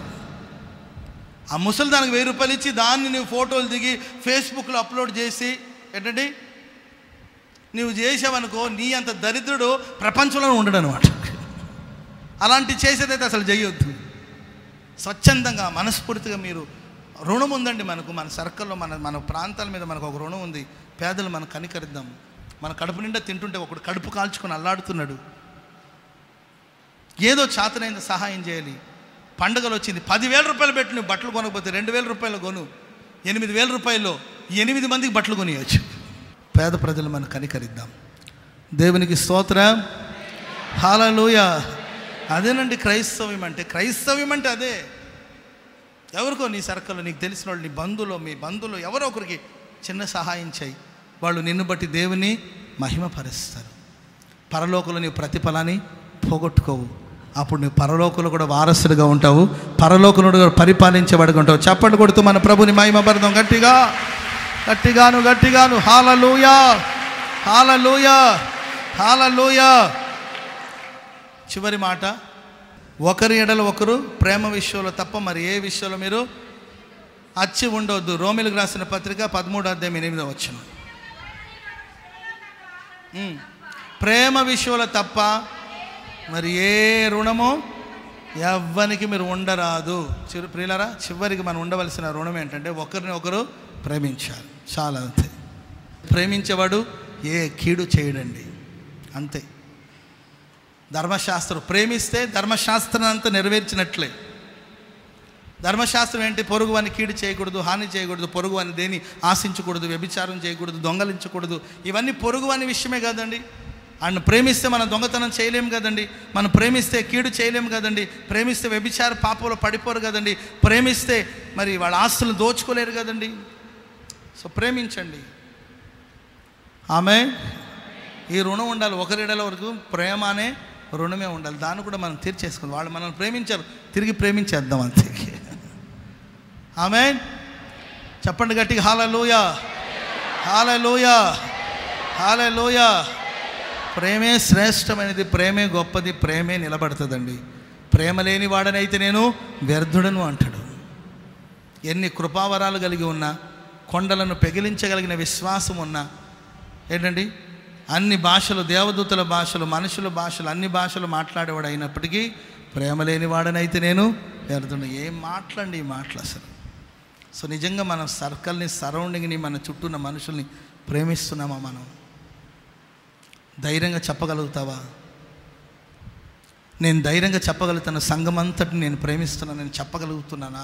ఆ ముసలి దానికి వెయ్యి రూపాయలు ఇచ్చి దాన్ని నువ్వు ఫోటోలు దిగి ఫేస్బుక్లో అప్లోడ్ చేసి ఏంటండి నువ్వు చేసావనుకో నీ అంత దరిద్రుడు ప్రపంచంలో ఉండడు అనమాట అలాంటి చేసేదైతే అసలు చేయొద్దు స్వచ్ఛందంగా మనస్ఫూర్తిగా మీరు రుణం ఉందండి మనకు మన సర్కిల్లో మన మన ప్రాంతాల మీద మనకు ఒక రుణం ఉంది పేదలు మనం కనికరిద్దాం మన కడుపు నిండా తింటుంటే ఒకడు కడుపు కాల్చుకొని అల్లాడుతున్నాడు ఏదో చాతనైన సహాయం చేయాలి పండుగలు వచ్చింది పదివేల రూపాయలు పెట్టి నువ్వు బట్టలు కొనకపోతే రెండు వేల రూపాయలు కొను ఎనిమిది వేల రూపాయల్లో ఎనిమిది మందికి బట్టలు కొనియచ్చు పేద ప్రజలు మనం కనికరిద్దాం దేవునికి స్తోత్రం హాలలోయ అదేనండి క్రైస్తవ్యం అంటే క్రైస్తవ్యం అంటే అదే ఎవరికో నీ సర్కిల్లో నీకు తెలిసిన వాళ్ళు నీ బంధువులు మీ బంధువులు ఎవరో ఒకరికి చిన్న సహాయం చేయి వాళ్ళు నిన్ను బట్టి దేవుని మహిమపరుస్తారు పరలోకంలో నీ ప్రతిఫలాన్ని పోగొట్టుకోవు అప్పుడు నువ్వు పరలోకంలో కూడా వారసుడిగా ఉంటావు పరలోకంలో కూడా పరిపాలించబడి ఉంటావు చప్పటి కొడుతూ మన ప్రభుని మహిమపడదాం గట్టిగా గట్టిగాను గట్టిగాను హాలలోయా హాలలోయా హాలలోయా చివరి మాట ఒకరి ఎడల ఒకరు ప్రేమ విషయంలో తప్ప మరి ఏ విషయంలో మీరు అచ్చి ఉండవద్దు రోమిలకు రాసిన పత్రిక పదమూడు అధ్యాయం ఎనిమిదో వచ్చిన ప్రేమ విషయంలో తప్ప మరి ఏ రుణము ఎవ్వనికి మీరు ఉండరాదు చిరు ప్రియులరా చివరికి మనం ఉండవలసిన రుణం ఏంటంటే ఒకరిని ఒకరు ప్రేమించాలి చాలా అంతే ప్రేమించేవాడు ఏ కీడు చేయడండి అంతే ధర్మశాస్త్రం ప్రేమిస్తే ధర్మశాస్త్రం అంతా నెరవేర్చినట్లే ధర్మశాస్త్రం ఏంటి పొరుగు అని కీడు చేయకూడదు హాని చేయకూడదు పొరుగు అని దేని ఆశించకూడదు వ్యభిచారం చేయకూడదు దొంగలించకూడదు ఇవన్నీ పొరుగు అని విషయమే కాదండి ఆయన ప్రేమిస్తే మనం దొంగతనం చేయలేము కదండి మనం ప్రేమిస్తే కీడు చేయలేము కదండి ప్రేమిస్తే వ్యభిచార పాపంలో పడిపోరు కదండి ప్రేమిస్తే మరి వాళ్ళ ఆస్తులను దోచుకోలేరు కదండి సో ప్రేమించండి ఆమె ఈ రుణం ఉండాలి ఒకరిడల వరకు ప్రేమ అనే రుణమే ఉండాలి దాన్ని కూడా మనం తీర్చేసుకుందాం వాళ్ళు మనల్ని ప్రేమించారు తిరిగి ప్రేమించేద్దాం అంతే ఆమె చెప్పండి గట్టిగా హాలలోయ హాలలోయ హాలలోయ ప్రేమే శ్రేష్టమైనది ప్రేమే గొప్పది ప్రేమే నిలబడుతుందండి ప్రేమ లేని వాడనైతే నేను వ్యర్థుడను అంటాడు ఎన్ని కృపావరాలు కలిగి ఉన్నా కొండలను పెగిలించగలిగిన విశ్వాసం ఉన్నా ఏంటండి అన్ని భాషలు దేవదూతల భాషలు మనుషుల భాషలు అన్ని భాషలు మాట్లాడేవాడు అయినప్పటికీ ప్రేమ లేని వాడనైతే నేను వ్యర్థుడు ఏం మాట్లాడండి ఈ మాటలు అసలు సో నిజంగా మన సర్కిల్ని సరౌండింగ్ని మన చుట్టూ ఉన్న మనుషుల్ని ప్రేమిస్తున్నామా మనం ధైర్యంగా చెప్పగలుగుతావా నేను ధైర్యంగా చెప్పగలుగుతాను సంఘం అంతటిని నేను ప్రేమిస్తున్నాను నేను చెప్పగలుగుతున్నానా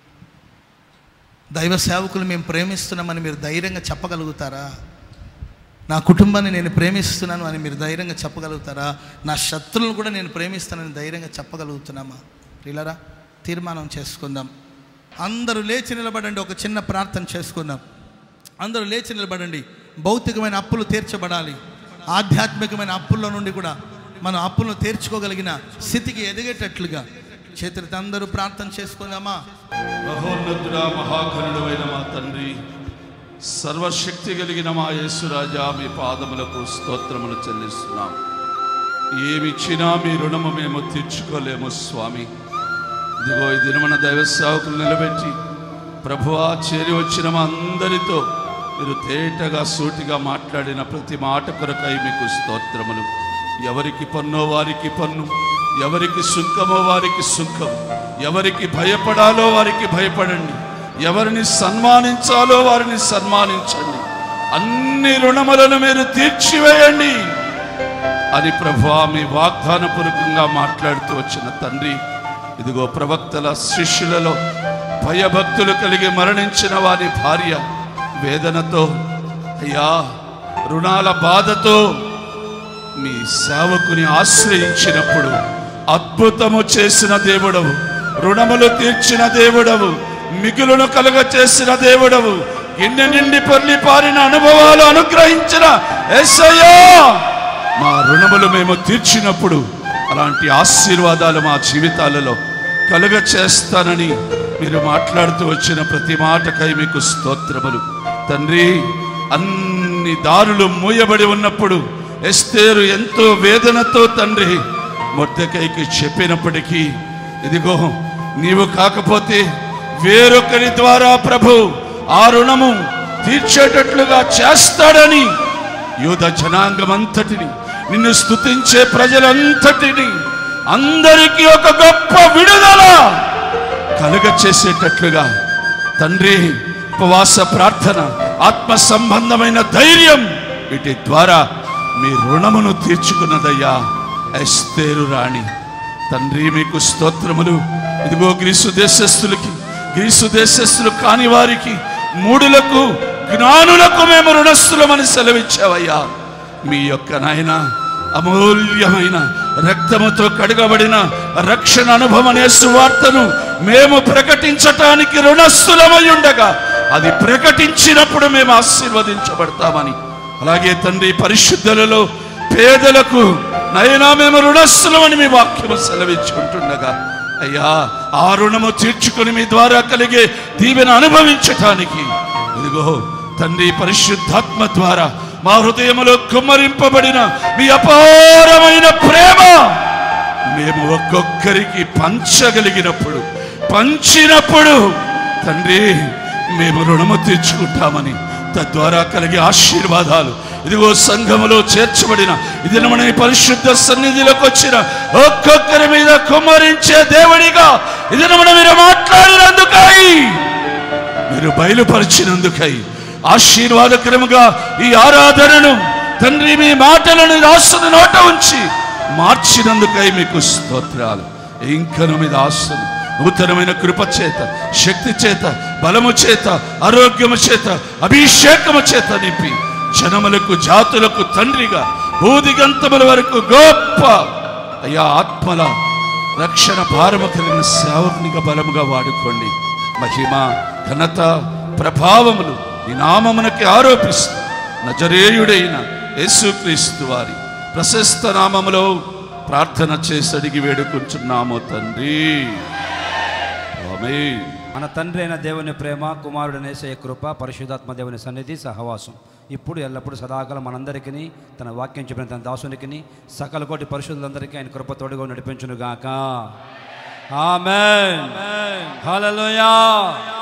దైవ సేవకులు మేము ప్రేమిస్తున్నామని మీరు ధైర్యంగా చెప్పగలుగుతారా నా కుటుంబాన్ని నేను ప్రేమిస్తున్నాను అని మీరు ధైర్యంగా చెప్పగలుగుతారా నా శత్రువులను కూడా నేను ప్రేమిస్తానని ధైర్యంగా చెప్పగలుగుతున్నామా ప్రియులరా తీర్మానం చేసుకుందాం అందరూ లేచి నిలబడండి ఒక చిన్న ప్రార్థన చేసుకుందాం అందరూ లేచి నిలబడండి భౌతికమైన అప్పులు తీర్చబడాలి ఆధ్యాత్మికమైన అప్పుల్లో నుండి కూడా మనం అప్పులను తీర్చుకోగలిగిన స్థితికి ఎదిగేటట్లుగా చేతులతో అందరూ ప్రార్థన చేసుకుందామా మహోన్నతుడా మహాకరుడమైన మా తండ్రి సర్వశక్తి కలిగిన మా యేసురాజా మీ పాదములకు స్తోత్రములు చెల్లిస్తున్నాం ఏమిచ్చినా మీ రుణము మేము తీర్చుకోలేము స్వామి ఇదిగో ఈ దినమన దైవ సేవకులు నిలబెట్టి ప్రభువా చేరి వచ్చిన మా అందరితో మీరు తేటగా సూటిగా మాట్లాడిన ప్రతి మాట కొరకై మీకు స్తోత్రములు ఎవరికి పన్నో వారికి పన్ను ఎవరికి సుంకమో వారికి సుంకం ఎవరికి భయపడాలో వారికి భయపడండి ఎవరిని సన్మానించాలో వారిని సన్మానించండి అన్ని రుణములను మీరు తీర్చివేయండి అని ప్రభువా మీ వాగ్దానపూర్వకంగా మాట్లాడుతూ వచ్చిన తండ్రి ఇదిగో ప్రవక్తల శిష్యులలో భయభక్తులు కలిగి మరణించిన వారి భార్య వేదనతో అయ్యా రుణాల బాధతో మీ సేవకుని ఆశ్రయించినప్పుడు అద్భుతము చేసిన దేవుడవు రుణములు తీర్చిన దేవుడవు మిగులును కలుగ చేసిన దేవుడవు ఎన్ని నిండి పొర్లి పారిన అనుభవాలు అనుగ్రహించిన ఎస్ఐయా మా రుణములు మేము తీర్చినప్పుడు అలాంటి ఆశీర్వాదాలు మా జీవితాలలో కలుగ చేస్తానని మీరు మాట్లాడుతూ వచ్చిన ప్రతి మాటకై మీకు స్తోత్రములు తండ్రి అన్ని దారులు మూయబడి ఉన్నప్పుడు ఎస్తేరు ఎంతో వేదనతో తండ్రి మొద్దకైకి చెప్పినప్పటికీ ఇదిగో నీవు కాకపోతే వేరొకరి ద్వారా ప్రభు ఆ రుణము తీర్చేటట్లుగా చేస్తాడని యూద జనాంగమంతటిని నిన్ను స్తుతించే ప్రజలంతటిని అందరికీ ఒక గొప్ప విడుదల కలుగ చేసేటట్లుగా తండ్రి ఉపవాస ప్రార్థన ఆత్మ సంబంధమైన ధైర్యం వీటి ద్వారా మీ రుణమును తీర్చుకున్నదయ్యా ఎస్తేరు రాణి తండ్రి మీకు స్తోత్రములు ఇదిగో గ్రీసు దేశస్థులకి గ్రీసు దేశస్థులు కాని వారికి మూడులకు జ్ఞానులకు మేము రుణస్థులమని సెలవిచ్చావయ్యా మీ యొక్క నాయన అమూల్యమైన రక్తముతో కడగబడిన రక్షణ అనుభవం అనే సువార్తను మేము ప్రకటించటానికి రుణస్థులమై ఉండగా అది ప్రకటించినప్పుడు మేము ఆశీర్వదించబడతామని అలాగే తండ్రి పరిశుద్ధులలో పేదలకు నైనా మేము రుణస్థులమని మీ వాక్యము సెలవించుకుంటుండగా అయ్యా ఆ రుణము తీర్చుకుని మీ ద్వారా కలిగే దీవెన అనుభవించటానికి ఇదిగో తండ్రి పరిశుద్ధాత్మ ద్వారా మా హృదయములో కుమ్మరింపబడిన మీ అపారమైన ప్రేమ మేము ఒక్కొక్కరికి పంచగలిగినప్పుడు పంచినప్పుడు తండ్రి మేము రుణము తీర్చుకుంటామని తద్వారా కలిగే ఆశీర్వాదాలు ఇదిగో సంఘములో చేర్చబడిన ఇది మన పరిశుద్ధ సన్నిధిలోకి వచ్చిన ఒక్కొక్కరి మీద కుమ్మరించే దేవుడిగా ఇది మన మీరు మాట్లాడినందుకై మీరు బయలుపరిచినందుకై ఆశీర్వాదకరముగా ఈ ఆరాధనను తండ్రి మీ మాటలను రాసుని నోట ఉంచి మార్చినందుకై మీకు స్తోత్రాలు ఇంకను మీద ఆశలు నూతనమైన కృప చేత శక్తి చేత బలము చేత ఆరోగ్యము చేత అభిషేకము చేత నింపి జనములకు జాతులకు తండ్రిగా భూదిగంతముల వరకు గొప్ప అయ్యా ఆత్మల రక్షణ భారము కలిగిన సేవకునిగా బలముగా వాడుకోండి మహిమ ఘనత ప్రభావములు ఈ నామమునకి ఆరోపిస్తూ నజరేయుడైన యేసుక్రీస్తు వారి ప్రశస్త నామములో ప్రార్థన చేసి అడిగి వేడుకుంటున్నాము తండ్రి ఆమేన్ మన తండ్రి అయిన దేవుని ప్రేమ కుమారుడు నేసే కృప పరిశుధాత్మ దేవుని సన్నిధి సహవాసం ఇప్పుడు ఎల్లప్పుడూ సదాకాలం మనందరికీ తన వాక్యం చెప్పిన తన దాసునికి సకల కోటి పరిశుద్ధులందరికీ ఆయన కృప తోడుగా నడిపించును గాక ఆమెన్ హల్లెలూయా